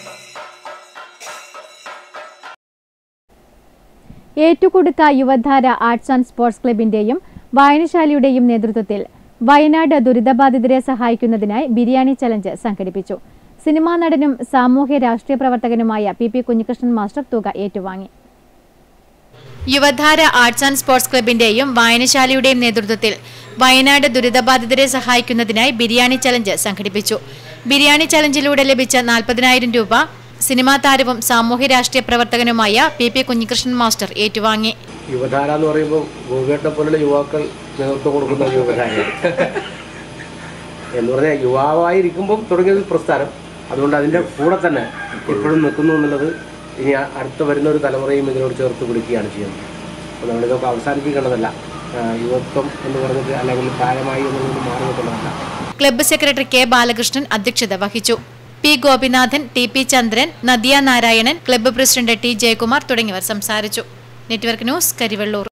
ഏറ്റുകൊടുക്ക യുവധാര ആർട്സ് ആൻഡ് സ്പോർട്സ് ക്ലബിന്റെയും വായനശാലയുടെയും നേതൃത്വത്തിൽ വയനാട് ദുരിതബാധിതരെ സഹായിക്കുന്നതിനായി ബിരിയാണി ചലഞ്ച് സംഘടിപ്പിച്ചു സിനിമാ നടനും സാമൂഹ്യ രാഷ്ട്രീയ പ്രവർത്തകനുമായ പി പി കുഞ്ഞികൃഷ്ണൻ മാസ്റ്റർ തുക ഏറ്റുവാങ്ങി യുവധാര ആർട്സ് ആൻഡ് സ്പോർട്സ് ക്ലബിന്റെയും വായനശാലയുടെയും നേതൃത്വത്തിൽ വയനാട് ദുരിതബാധിതരെ സഹായിക്കുന്നതിനായി ബിരിയാണി ചലഞ്ച് സംഘടിപ്പിച്ചു ബിരിയാണി ചലഞ്ചിലൂടെ ലഭിച്ച നാൽപ്പതിനായിരം രൂപ സിനിമാ താരവും സാമൂഹ്യ രാഷ്ട്രീയ പ്രവർത്തകനുമായ പി പി കുഞ്ഞികൃഷ്ണൻ മാസ്റ്റർ ഏറ്റുവാങ്ങി യുവധാര എന്ന് പറയുമ്പോൾ ഗോപിയേട്ടനെ പോലുള്ള യുവാക്കൾ നേതൃത്വം കൊടുക്കുന്ന ഒരു യുവധാര എന്ന് പറഞ്ഞാൽ യുവാവായിരിക്കുമ്പം തുടങ്ങിയ ഒരു പ്രസ്ഥാനം അതുകൊണ്ട് അതിൻ്റെ കൂടെ തന്നെ ഇപ്പോഴും നിൽക്കുന്നു എന്നുള്ളത് ഇനി അ- അടുത്ത വരുന്ന ഒരു തലമുറയും ഇതിനോട് ചേർത്ത് പിടിക്കുകയാണ് ചെയ്യുന്നത് അപ്പോൾ നമ്മളിതൊക്കെ അവസാനിപ്പിക്കേണ്ടതല്ല ആ, യുവത്വം എന്ന് പറഞ്ഞിട്ട് അല്ലെങ്കിൽ പ്രായമായി എന്നുള്ളത് മാറി നിൽക്കേണ്ടതല്ല ക്ലബ്ബ് സെക്രട്ടറി കെ ബാലകൃഷ്ണൻ അധ്യക്ഷത വഹിച്ചു P Gopinathan T P Chandran Nadiya Narayanan club president T Jayakumar തുടങ്ങിയവർ സംസാരിച്ചു നെറ്റ്വർക്ക് ന്യൂസ് കരിവള്ളൂർ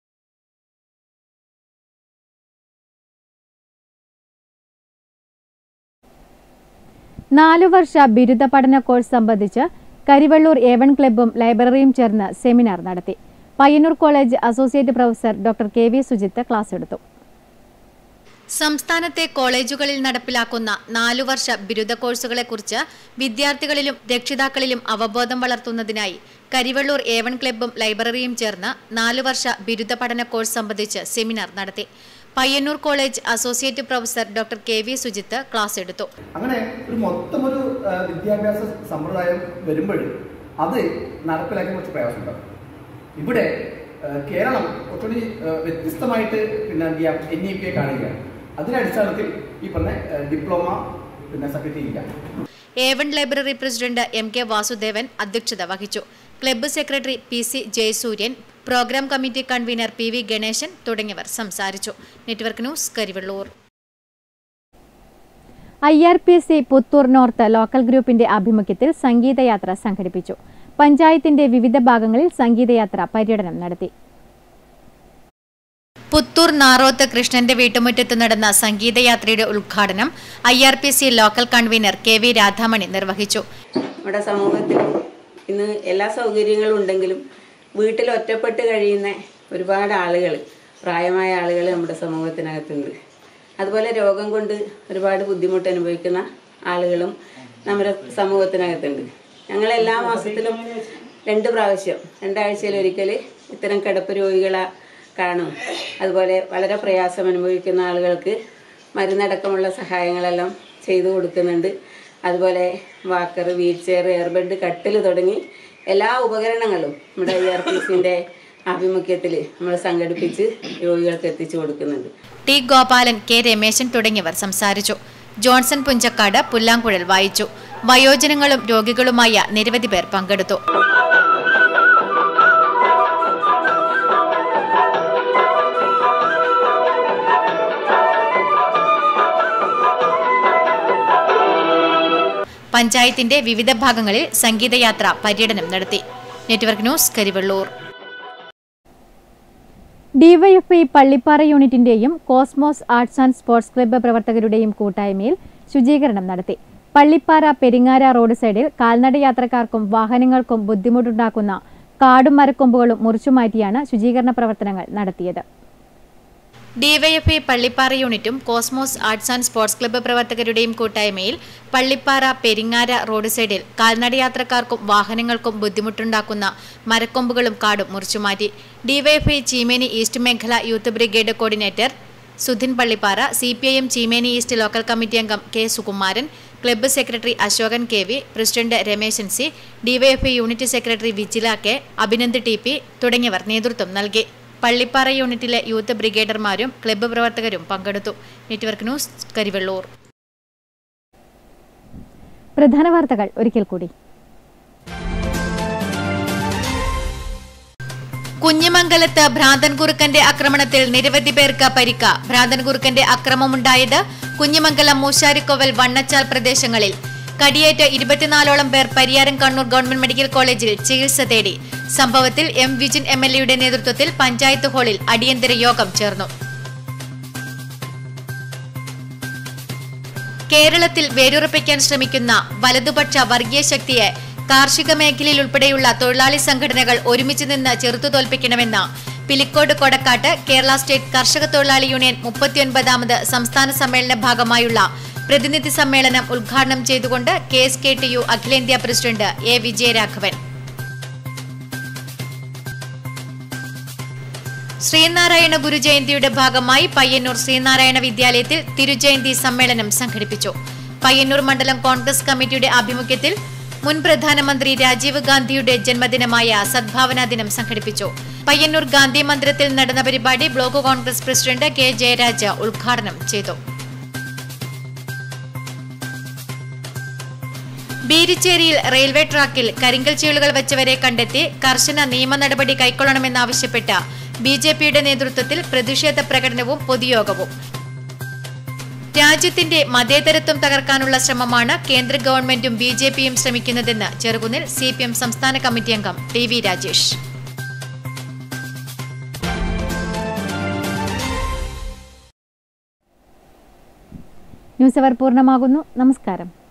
നാലു വർഷ ബിരുദ പഠന കോഴ്സ് സംബന്ധിച്ച് കരിവള്ളൂർ ഏവൺ ക്ലബ്ബും ലൈബ്രറിയും ചേർന്ന് സെമിനാർ നടത്തി Payyanur college associate professor doctor K V Sujith class എടുത്തു സംസ്ഥാനത്തെ കോളേജുകളിൽ നടപ്പിലാക്കുന്ന നാലു വർഷ ബിരുദ കോഴ്സുകളെക്കുറിച്ച് വിദ്യാർത്ഥികളിലും രക്ഷിതാക്കളിലും അവബോധം വളർത്തുന്നതിനായി കരിവള്ളൂർ ഏവൺ ക്ലബ്ബും ലൈബ്രറിയും ചേർന്ന് നാലു വർഷ ബിരുദ പഠന കോഴ്സ് സംബന്ധിച്ച് സെമിനാർ നടത്തി Payyanur college associate professor doctor K V Sujith class എടുത്തു അങ്ങനെ ഒരു മൊത്തം ഒരു ആ, വിദ്യാഭ്യാസ സമ്പ്രദായം വരുമ്പോൾ അത് നടപ്പിലാക്കാൻ കുറച്ച് പ്രയാസമുണ്ടാകും ഇവിടെ ആ, കേരളം കുറച്ചുകൂടി ആ, വ്യത്യസ്തമായിട്ട് പിന്നെ എന്ത് ചെയ്യാം എൻ ഇ പി കാണുകയാണ് അതിന്റെ അടിസ്ഥാനത്തിൽ ഈ പറഞ്ഞ ആ, ഡിപ്ലോമ പിന്നെ സെക്രട്ടറി ഇല്ല A one library president M K Vasudevan അധ്യക്ഷത വഹിച്ചു club secretary P C Jayasuryan program committee convener P V Ganeshan തുടങ്ങിയവർ സംസാരിച്ചു network news Karivellur I R P C Puthur north local ഗ്രൂപ്പിന്റെ ആഭിമുഖ്യത്തിൽ സംഗീതയാത്ര സംഘടിപ്പിച്ചു പഞ്ചായത്തിന്റെ വിവിധ ഭാഗങ്ങളിൽ സംഗീതയാത്ര പര്യടനം നടത്തി പുത്തൂർ നാറോത്ത് കൃഷ്ണന്റെ വീട്ടുമുറ്റത്ത് നടന്ന സംഗീതയാത്രയുടെ ഉദ്ഘാടനം I R P C local convener K V Radhamani നിർവഹിച്ചു നമ്മുടെ സമൂഹത്തിൽ ഇന്ന് എല്ലാ സൗകര്യങ്ങളും ഉണ്ടെങ്കിലും വീട്ടിൽ ഒറ്റപ്പെട്ട് കഴിയുന്ന ഒരുപാട് ആളുകൾ പ്രായമായ ആളുകൾ നമ്മുടെ സമൂഹത്തിനകത്തുണ്ട് അതുപോലെ രോഗം കൊണ്ട് ഒരുപാട് ബുദ്ധിമുട്ട് അനുഭവിക്കുന്ന ആളുകളും നമ്മുടെ സമൂഹത്തിനകത്തുണ്ട് ഞങ്ങൾ എല്ലാ മാസത്തിലും രണ്ട് പ്രാവശ്യം രണ്ടാഴ്ചയിൽ ഒരിക്കൽ ഇത്തരം കിടപ്പ് രോഗികളെ കാണും അതുപോലെ വളരെ പ്രയാസം അനുഭവിക്കുന്ന ആളുകൾക്ക് മരുന്നടക്കമുള്ള സഹായങ്ങളെല്ലാം ചെയ്തു കൊടുക്കുന്നുണ്ട് അതുപോലെ വാക്കർ വീൽ ചെയർ എയർബെഡ് കട്ടിൽ തുടങ്ങി എല്ലാ ഉപകരണങ്ങളും നമ്മുടെ ഐ ആർ പി സിൻ്റെ ആഭിമുഖ്യത്തിൽ നമ്മൾ സംഘടിപ്പിച്ച് രോഗികൾക്ക് എത്തിച്ചു കൊടുക്കുന്നുണ്ട് ടി ഗോപാലൻ കെ രമേശൻ തുടങ്ങിയവർ സംസാരിച്ചു ജോൺസൺ പുഞ്ചക്കാട് പുല്ലാങ്കുഴൽ വായിച്ചു വയോജനങ്ങളും രോഗികളുമായ നിരവധി പേർ പങ്കെടുത്തു പഞ്ചായത്തിന്റെ വിവിധ ഭാഗങ്ങളിൽ സംഗീതയാത്ര പര്യടനം നടത്തി network news Karivellur DYFI Pallippara യൂണിറ്റിന്റെയും cosmos arts and sports club പ്രവർത്തകരുടെയും കൂട്ടായ്മയിൽ ശുചീകരണം നടത്തി പള്ളിപ്പാറ പെരിങ്ങാര റോഡ് സൈഡിൽ കാൽനട യാത്രക്കാർക്കും വാഹനങ്ങൾക്കും ബുദ്ധിമുട്ടുണ്ടാക്കുന്ന കാടും മരക്കൊമ്പുകളും മുറിച്ചുമാറ്റിയാണ് ശുചീകരണ പ്രവർത്തനങ്ങൾ നടത്തിയത് ഡിവൈഎഫ്ഐ പള്ളിപ്പാറ യൂണിറ്റും cosmos arts and sports club പ്രവർത്തകരുടെയും കൂട്ടായ്മയിൽ പള്ളിപ്പാറ പെരിങ്ങാര റോഡ് സൈഡിൽ കാൽനടയാത്രക്കാർക്കും വാഹനങ്ങൾക്കും ബുദ്ധിമുട്ടുണ്ടാക്കുന്ന മരക്കൊമ്പുകളും കാടും മുറിച്ചുമാറ്റി ഡിവൈഎഫ്ഐ ചീമേനി ഈസ്റ്റ് മേഖല youth brigade coordinator Sudhin Pallippara C P I M Cheemeni east local committee അംഗം K Sukumaran club secretary Ashokan K V president Rameshan C DYFI unit secretary Vijila K Abhinand T P തുടങ്ങിയവർ നേതൃത്വം നൽകി പള്ളിപ്പാറ യൂണിറ്റിലെ യൂത്ത് ബ്രിഗേഡർമാരും ക്ലബ്ബ് പ്രവർത്തകരും പങ്കെടുത്തു നെറ്റ്വർക്ക് ന്യൂസ് കരിവള്ളൂർ പ്രധാന വാർത്തകൾ ഒരിക്കൽ കൂടി കുഞ്ഞിമംഗലത്ത് ഭ്രാന്തൻ കുറുക്കന്റെ ആക്രമണത്തിൽ നിരവധി പേർക്ക് പരിക്ക ഭ്രാന്തൻ കുറുക്കന്റെ അക്രമമുണ്ടായത് കുഞ്ഞിമംഗലം മൂശാരിക്കോവൽ വണ്ണച്ചാൽ പ്രദേശങ്ങളിൽ കടിയേറ്റ ഇരുപത്തിനാലോളം പേർ പരിയാരം കണ്ണൂർ ഗവൺമെന്റ് മെഡിക്കൽ കോളേജിൽ ചികിത്സ തേടി സംഭവത്തിൽ എം വിജിൻ എം എൽ എയുടെ നേതൃത്വത്തിൽ പഞ്ചായത്ത് ഹാളിൽ അടിയന്തര യോഗം ചേർന്നു കേരളത്തിൽ വേരുറപ്പിക്കാൻ ശ്രമിക്കുന്ന വലതുപക്ഷ വർഗീയ ശക്തിയെ കാർഷിക മേഖലയിൽ ഉൾപ്പെടെയുള്ള തൊഴിലാളി സംഘടനകൾ ഒരുമിച്ച് നിന്ന് ചെറുത്തു തോൽപ്പിക്കണമെന്ന് പിലിക്കോട് കൊടക്കാട്ട് കേരള സ്റ്റേറ്റ് കർഷക തൊഴിലാളി യൂണിയൻ മുപ്പത്തിയൊൻപതാമത് സംസ്ഥാന സമ്മേളന ഭാഗമായുള്ള പ്രതിനിധി സമ്മേളനം ഉദ്ഘാടനം ചെയ്തുകൊണ്ട് K S K T U അഖിലേന്ത്യാ പ്രസിഡന്റ് എ വിജയരാഘവൻ ശ്രീനാരായണ ഗുരുജയന്തിയുടെ ഭാഗമായി പയ്യന്നൂർ ശ്രീനാരായണ വിദ്യാലയത്തിൽ തിരുജയന്തി സമ്മേളനം സംഘടിപ്പിച്ചു പയ്യന്നൂർ മണ്ഡലം കോൺഗ്രസ് കമ്മിറ്റിയുടെ ആഭിമുഖ്യത്തിൽ മുൻ പ്രധാനമന്ത്രി രാജീവ് ഗാന്ധിയുടെ ജന്മദിനമായ സദ്ഭാവന ദിനം സംഘടിപ്പിച്ചു പയ്യന്നൂർ ഗാന്ധി മന്ദിരത്തിൽ നടന്ന പരിപാടി block Congress president K Jayaraja ഉദ്ഘാടനം ചെയ്തു ബീരിച്ചേരിയിൽ റെയിൽവേ ട്രാക്കിൽ കരിങ്കൽ ചീളുകൾ വെച്ചവരെ കണ്ടെത്തി കർശന നിയമ നടപടി കൈക്കൊള്ളണമെന്നാവശ്യപ്പെട്ട് ബി ജെ പിയുടെ നേതൃത്വത്തിൽ പ്രതിഷേധ പ്രകടനവും പൊതുയോഗവും രാജ്യത്തിന്റെ മതേതരത്വം തകർക്കാനുള്ള ശ്രമമാണ് കേന്ദ്ര ഗവൺമെന്റും ബി ജെ പിയും ശ്രമിക്കുന്നതെന്ന് ചെറുകുന്നിൽ സി പി എം സംസ്ഥാന കമ്മിറ്റി അംഗം ടി വി രാജേഷ് ന്യൂസ് അവർ പൂർണ്ണമാകുന്നു നമസ്കാരം